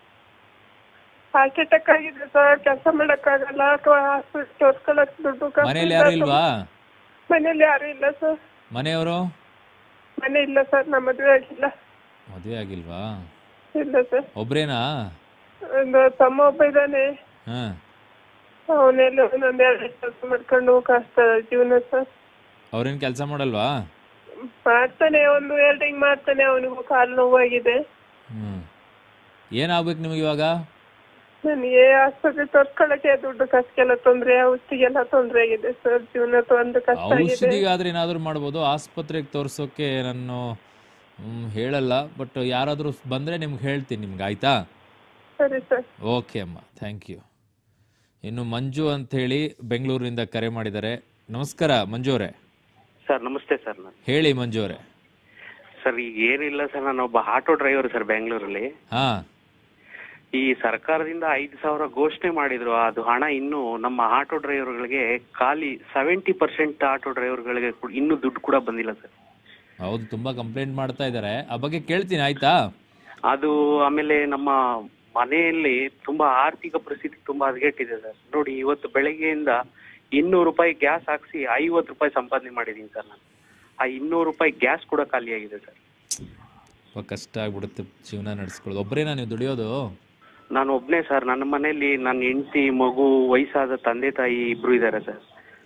ಹಾರ್ಟ್ ಅಟ್ಯಾಕ್ ಆಗಿದೆ ಸರ್ ಕೆಲಸ ಮಾಡಕ್ಕಾಗಲ್ಲ ಹಾಸ್ಪಿಟಲ್ ತೋರ್ಸ್ಕೊಳಕ್ ದುಡ್ಡು ಕಾಸು ಮನೇಲಿ ಇಲ್ಲ ಯಾರು ಸರ್. ಇಲ್ವಾ ಮನೇಲಿ ಯಾರು ಇಲ್ಲ ಸರ್ ಮನೆಯವರು ಮನೆ ಇಲ್ಲ ಸರ್ ನಮ್ಮ ಮದುವೆ ಆಗಿಲ್ಲ ಮದುವೆ ಆಗಿಲ್ವಾ ಇಲ್ಲ ಸರ್ ಒಬ್ರೇನಾ ಒಂದು ತಮ್ಮ ಒಬ್ಬ ಇದ್ದಾನೆ ಹಾ ಅವನೆಲ್ಲ ಒಂದೊಂದ್ ಎರಡು ಕೆಲಸ ಮಾಡ್ಕೊಂಡು ಕಷ್ಟ ಜೀವನ ಸರ್ ಅವ್ರೇನ್ ಕೆಲಸ ಮಾಡಲ್ವಾ ಮಾಡ್ತಾನೆ ಒಂದು ವೆಲ್ಡಿಂಗ್ ಮಾಡ್ತಾನೆ ಅವನಿಗೂ ಕಾಲು ನೋವಾಗಿದೆ ಹ್ಮ್ ಏನಾಗ್ಬೇಕು ನಿಮಗೆ ಇವಾಗ ನನಗೆ ಆಸ್ಪತ್ರೆ ತೋರ್ಸ್ಕೊಳಕ್ಕೆ ದುಡ್ಡು ಖರ್ಚಿಗೆಲ್ಲ ತೊಂದ್ರೆ ಔಷಧಿಗೆಲ್ಲ ತೊಂದ್ರೆ ಆಗಿದೆ ಸರ್ ಜೀವನ ಒಂದು ಕಷ್ಟ ಆಗಿದೆ ಔಷಧಿಗಾದ್ರೆ ಏನಾದರೂ ಮಾಡ್ಬೋದು ಆಸ್ಪತ್ರೆಗೆ ತೋರ್ಸೋಕೆ ನಾನು ಹ್ಮ್, ಹೇಳಲ್ಲ ಬಟ್ ಯಾರಾದರೂ ಬಂದರೆ ನಿಮ್ಗೆ ಹೇಳ್ತೀನಿ ನಿಮ್ಗೆ ಆಯ್ತಾ ಸರಿ ಸರ್ ಓಕೆ ಅಮ್ಮ ಥ್ಯಾಂಕ್ ಯು ಇನ್ನು ಮಂಜು ಅಂಥೇಳಿ ಬೆಂಗಳೂರಿನಿಂದ ಕರೆ ಮಾಡಿದ್ದಾರೆ ನಮಸ್ಕಾರ ಮಂಜು ಅವರೇ ಸರ್ ನಮಸ್ತೆ ಸರ್ ನಾನು ಹೇಳಿ ಮಂಜು ಅವರೇ ಸರ್ ಈಗ ಏನಿಲ್ಲ ಸರ್ ನಾನು ಒಬ್ಬ ಆಟೋ ಡ್ರೈವರ್ ಸರ್ ಬೆಂಗಳೂರಲ್ಲಿ ಹಾ ಈ ಸರ್ಕಾರದಿಂದ ಐದು ಸಾವಿರ ಘೋಷಣೆ ಮಾಡಿದ್ರು ಅದು ಹಣ ಇನ್ನು ನಮ್ಮ ಆಟೋ ಡ್ರೈವರ್ಗಳಿಗೆ ಖಾಲಿ ಸೆವೆಂಟಿ ಪರ್ಸೆಂಟ್ ಆಟೋ ಡ್ರೈವರ್ಗಳಿಗೆ ಇನ್ನೂ ದುಡ್ಡು ಕೂಡ ಬಂದಿಲ್ಲ ಸರ್ ಹೌದು ತುಂಬಾ ಕಂಪ್ಲೇಂಟ್ ಮಾಡ್ತಾ ಇದ್ದಾರೆ ಆ ಬಗ್ಗೆ ಕೇಳ್ತೀನಿ ಆಯ್ತಾ ಅದು ಆಮೇಲೆ ನಮ್ಮ ಮನೆಯಲ್ಲಿ ತುಂಬಾ ಆರ್ಥಿಕ ಪರಿಸ್ಥಿತಿ ತುಂಬಾ ಹದಗೆಟ್ಟಿದೆ ಸರ್ ನೋಡಿ ಇವತ್ತು ಬೆಳಗ್ಗೆಯಿಂದ ಇನ್ನೂರು ರೂಪಾಯಿ ಗ್ಯಾಸ್ ಹಾಕ್ಸಿ ಐವತ್ತು ರೂಪಾಯಿ ಸಂಪಾದನೆ ಮಾಡಿದೀನಿ ಸರ್ ನಾನು ಆ ಇನ್ನೂರು ರೂಪಾಯಿ ಗ್ಯಾಸ್ ಕೂಡ ಖಾಲಿಯಾಗಿದೆ ಸರ್ ತುಂಬ ಕಷ್ಟ ಆಗ್ಬಿಡುತ್ತೆ ಜೀವನ ನಡೆಸ್ಕೊಳ್ಳೋದು ಒಬ್ಬರೇನಾ ನೀವು ದುಡಿಯೋದು ನಾನು ಒಬ್ನೇ ಸರ್ ನನ್ನ ಮನೆಯಲ್ಲಿ ನನ್ನ ಹೆಂಡತಿ ಮಗು ವಯಸ್ಸಾದ ತಂದೆ ತಾಯಿ ಇಬ್ರು ಇದ್ದಾರೆ ಸರ್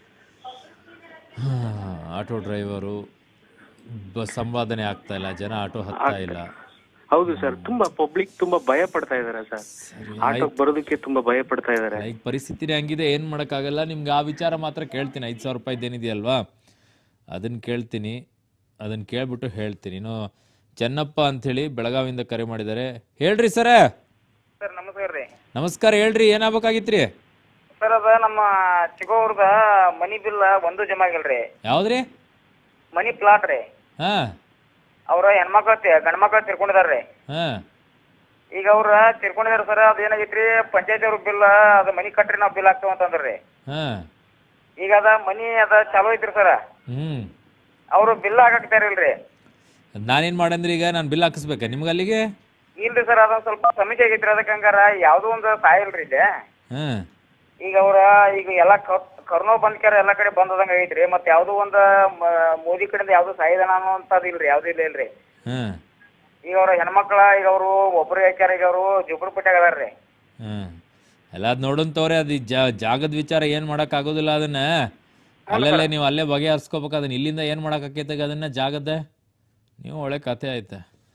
ಹಾ, ಆಟೋ ಡ್ರೈವರು ಬಸ್ ಸಂಪಾದನೆ ಆಗ್ತಾ ಇಲ್ಲ ಜನ ಆಟೋ ಹತ್ತಾ ಇಲ್ಲ ಹೌದು ಸರ್ ತುಂಬಾ ಪಬ್ಲಿಕ್ ತುಂಬಾ ಭಯ ಪಡ್ತಾ ಇದಾರೆ ಸರ್ ಆಟೋಕ್ ಬರೋದಕ್ಕೆ ತುಂಬಾ ಭಯ ಪಡ್ತಾ ಇದಾರೆ ಈಗ ಪರಿಸ್ಥಿತಿನೇ ಹಂಗಿದೆ ಏನು ಮಾಡೋಕ್ಕಾಗಲ್ಲ ನಿಮ್ಗೆ ಆ ವಿಚಾರ ಮಾತ್ರ ಕೇಳ್ತೀನಿ ಐದು ಸಾವಿರ ರೂಪಾಯಿದು ಏನಿದೆಯಲ್ವಾ ಅದನ್ನು ಕೇಳ್ತೀನಿ ಅದನ್ನು ಕೇಳ್ಬಿಟ್ಟು ಹೇಳ್ತೀನಿ ಇನ್ನು ಚೆನ್ನಪ್ಪ ಅಂಥೇಳಿ ಬೆಳಗಾವಿಯಿಂದ ಕರೆ ಮಾಡಿದ್ದಾರೆ ಹೇಳ್ರಿ ಸರ ಸರ್ ನಮಸ್ಕಾರ ರೀ ನಮಸ್ಕಾರ ಹೇಳ್ರಿ ಏನಾಗಬೇಕಾಗಿತ್ತು ರೀ ಸರ್ ಅದ ನಮ್ಮ ಚಿಗೋರ್ದ ಮನಿ ಬಿಲ್ ಒಂದು ಜಮಾ ಆಗಿಲ್ರಿ ಯಾವ್ದ್ರಿ ಮನಿ ಪ್ಲಾಟ್ ರೀ ಹಾಂ ಅವ್ರ ಹೆಣ್ಮಕ್ಳು ಗಂಡ ಮಕ್ಳು ತಿರ್ಕೊಂಡಿದಾರ್ರಿ ಹಾಂ ಈಗ ಅವ್ರ ತಿರ್ಕೊಂಡಿದಾರ ಸರ್ ಅದ ಏನಾಗೈತ್ರಿ ಪಂಚಾಯತಿ ಅವ್ರ ಬಿಲ್ ಅದ ಮನಿ ಕಟ್ರಿ ನಾವ್ ಬಿಲ್ ಹಾಕ್ತೇವ ಅಂತಂದ್ರಿ ಹಾಂ ಈಗ ಅದ ಮನಿ ಅದ ಚಾಲೂ ಐತ್ರಿ ಸರ್ ಹ್ಞೂ ಅವ್ರು ಬಿಲ್ ಹಾಕಾಕ್ತಾರಿಲ್ರಿ ನಾನೇನು ಮಾಡಂದ್ರೆ ಈಗ ನಾನು ಬಿಲ್ ಹಾಕಿಸ್ಬೇಕಾ ನಿಮ್ಗೆ ಅಲ್ಲಿಗೆ ಇಲ್ರಿ ಸರ್ ಅದೊಂದ್ ಸ್ವಲ್ಪ ಸಮಸ್ಯೆ ಆಗೈತ್ರಿ ಅದಕ್ಕೆ ಹಂಗಾರ ಯಾವ್ದೋ ಒಂದು ಸಹಾಯ ಇಲ್ರಿ ಇಲ್ಲಿ ಹಾಂ ಈಗ ಅವ್ರ ಈಗ ಎಲ್ಲಾ ಕರ್ನೋ ಬಂದ್ಕ್ಯಾರ ಎಲ್ಲಾ ಕಡೆ ಬಂದದಂಗ ಐತ್ರಿ ಮತ್ ಯಾವ್ದೋ ಒಂದ್ ಮ- ಮೋದಿ ಕಡೆಯಿಂದ ಯಾವ್ದೋ ಸಹಾಯಧನ ಅನ್ನೋಂಥದ್ದು ಇಲ್ರಿ ಯಾವ್ದು ಇಲ್ಲ ಇಲ್ರಿ ಹಾಂ ಈಗ ಅವ್ರ ಹೆಣ್ಮಕ್ಳ ಈಗ ಅವರು ಒಬ್ರು ಹಾಕ್ಯಾರ ಈಗ ಅವರು ಜುಬ್ರಪೇಟೆಗೆ ಅದಾರ್ರಿ ಹಾಂ ಎಲ್ಲ ಅದು ನೋಡೋನ್ ತೋರಿ ಅದು ಜಾ ಜಾಗದ ವಿಚಾರ ಏನು ಮಾಡೋಕ್ಕಾಗೋದಿಲ್ಲ ಅದನ್ನ ಅಲ್ಲೆಲ್ಲೇ ನೀವು ಅಲ್ಲೇ ಬಗೆಹರಿಸ್ಕೋಬೇಕು ಅದನ್ನ ಇಲ್ಲಿಂದ ಏನು ಮಾಡೋಕ್ಕಾಕೈತೆ ಅದನ್ನ ಜಾಗದ ನೀವು ಒಳ್ಳೆ ಕಥೆ ಆಯ್ತಾ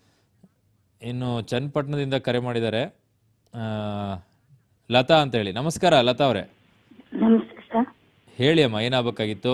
ಇನ್ನು ಚನ್ನಪಟ್ಟಣದಿಂದ ಕರೆ ಮಾಡಿದ್ದಾರೆ ಆ, ಲತಾ ಅಂತ ಹೇಳಿ ನಮಸ್ಕಾರ ಲತಾ ಅವರೇ ನಮಸ್ತೆ ಸರ್ ಹೇಳಿ ಅಮ್ಮ ಏನಾಗಬೇಕಾಗಿತ್ತು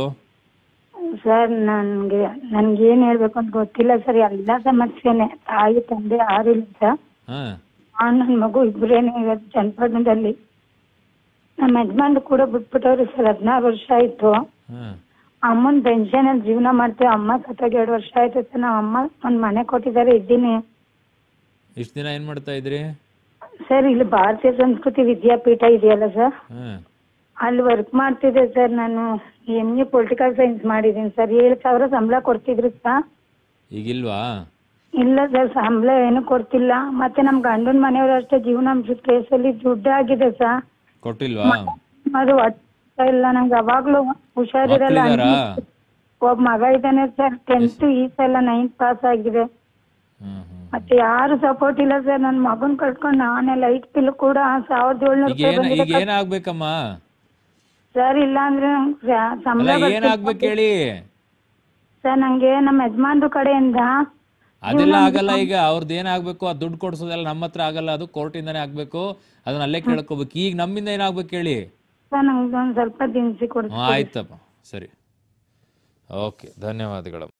ಸರ್ ನನಗೆ ನನ್ಗೆ ಏನ್ ಹೇಳ್ಬೇಕು ಅಂತ ಗೊತ್ತಿಲ್ಲ ಸರ್ ಎಲ್ಲ ಸಮಸ್ಯೆನೆ ತಾಯಿ ತಂದೆ ಯಾರಿಲ್ಲ ಸರ್ ಹಾಂ ನಾನು ನನ್ನ ಮಗು ಇಬ್ಬರೇನೆ ಇರೋದು ಚನ್ನಪಟ್ಟಣದಲ್ಲಿ ನಮ್ಮ ಯಜಮಾನ್ರು ಕೂಡ ಬಿಟ್ಬಿಟ್ಟವ್ರಿ ಸರ್ ಹದಿನಾರು ವರ್ಷ ಆಯ್ತು ಹಾಂ ಅಮ್ಮನ ಪೆನ್ಷನ್ ಅಲ್ಲಿ ಜೀವನ ಮಾಡ್ತೇವೆ ಅಮ್ಮ ಸತ್ತಾಗ ಎರಡು ವರ್ಷ ಆಯ್ತು ಸರ್ ನಮ್ಮ ಅಮ್ಮ ಒಂದ್ ಮನೆ ಕೊಟ್ಟಿದ್ದಾರೆ ಇದ್ದೀನಿ ಇಷ್ಟು ದಿನ ಏನು ಮಾಡ್ತಾ ಇದ್ರಿ ಸರ್ ಇಲ್ಲಿ ಭಾರತೀಯ ಸಂಸ್ಕೃತಿ ವಿದ್ಯಾಪೀಠ ಇದೆಯಲ್ಲ ಸರ್ ಹಾಂ ಅಲ್ಲಿ ವರ್ಕ್ ಮಾಡ್ತಿದ್ದೆ ಸರ್ ನಾನು ಎಮ್ ಎ ಪೊಲಿಟಿಕಲ್ ಸೈನ್ಸ್ ಮಾಡಿದ್ದೀನಿ ಸರ್ ಏಳು ಸಾವಿರ ಸಂಬಳ ಕೊಡ್ತಿದ್ರು ಸರ್ ಈಗಿಲ್ವಾ ಇಲ್ಲ ಸರ್ ಸಂಬಳ ಏನು ಕೊಡ್ತಿಲ್ಲ ಮತ್ತೆ ನಮ್ ಗಂಡನ ಮನೆಯವರು ಅಷ್ಟೇ ಜೀವನಾಂಶ ಕೇಸಲ್ಲಿ ದುಡ್ಡು ಆಗಿದೆ ಸರ್ ಕೊಟ್ಟಿಲ್ವಾ ಅದು ಒಟ್ಟ ಇಲ್ಲ ನಂಗೆ ಯಾವಾಗ್ಲೂ ಹುಷಾರಿರಲ್ಲ ಮಕ್ಳಿದಾರಾ? ಒಬ್ಬ ಮಗ ಇದ್ದಾನೆ ಸರ್ ಟೆಂತ್ ಈ ಸಲ ನೈನ್ತ್ ಪಾಸ್ ಆಗಿದೆ ಮತ್ತೆ ಯಾರು ಸಪೋರ್ಟ್ ಇಲ್ಲ ಸರ್ ನನ್ ಮಗನ್ ಕಳ್ಕೊಂಡು ನಾನೇ ಲೈಟ್ ಬಿಲ್ ಕೂಡ ಸಾವಿರದ ಏಳ್ನೂರು ಈಗ ರೂಪಾಯಿ ಏನ್ ಈಗ ಬಂದಿದೆ ಏನಾಗ್ಬೇಕಮ್ಮ ಸರ್ ಇಲ್ಲ ಅಂದ್ರೆ ನಂಗ್ ಸ- ಸಂಬಳ ಅಲ್ಲ ಬರ್ತಿತ್ತು. ಏನಾಗ್ಬೇಕು ಹೇಳಿ ಸರ್ ನಂಗೆ ನಮ್ಮ ಯಜಮಾನ್ರ ಕಡೆಯಿಂದ ಅದೆಲ್ಲ ಆಗಲ್ಲ ಈಗ ಅವ್ರದ್ದು ಏನಾಗ್ಬೇಕು ಆ ದುಡ್ಡು ಕೊಡ್ಸೋದೆಲ್ಲ ನಮ್ಮ ಹತ್ರ ಆಗಲ್ಲ ಅದು ಕೋರ್ಟಿಂದಾನೇ ಆಗ್ಬೇಕು ಅದನ್ನ ಅಲ್ಲೇ ಕೇಳ್ಕೋಬೇಕು ಈಗ ನಮ್ಮಿಂದ ಏನಾಗ್ಬೇಕು ಹೇಳಿ ಸರ್ ನಂಗೆ ಒಂದ್ ಸ್ವಲ್ಪ ದಿನಸಿ ಕೊಡ್ತೀನಿ ಹ್ಮ್, ಆಯ್ತಪ್ಪ ಸರಿ ಓಕೆ ಧನ್ಯವಾದಗಳು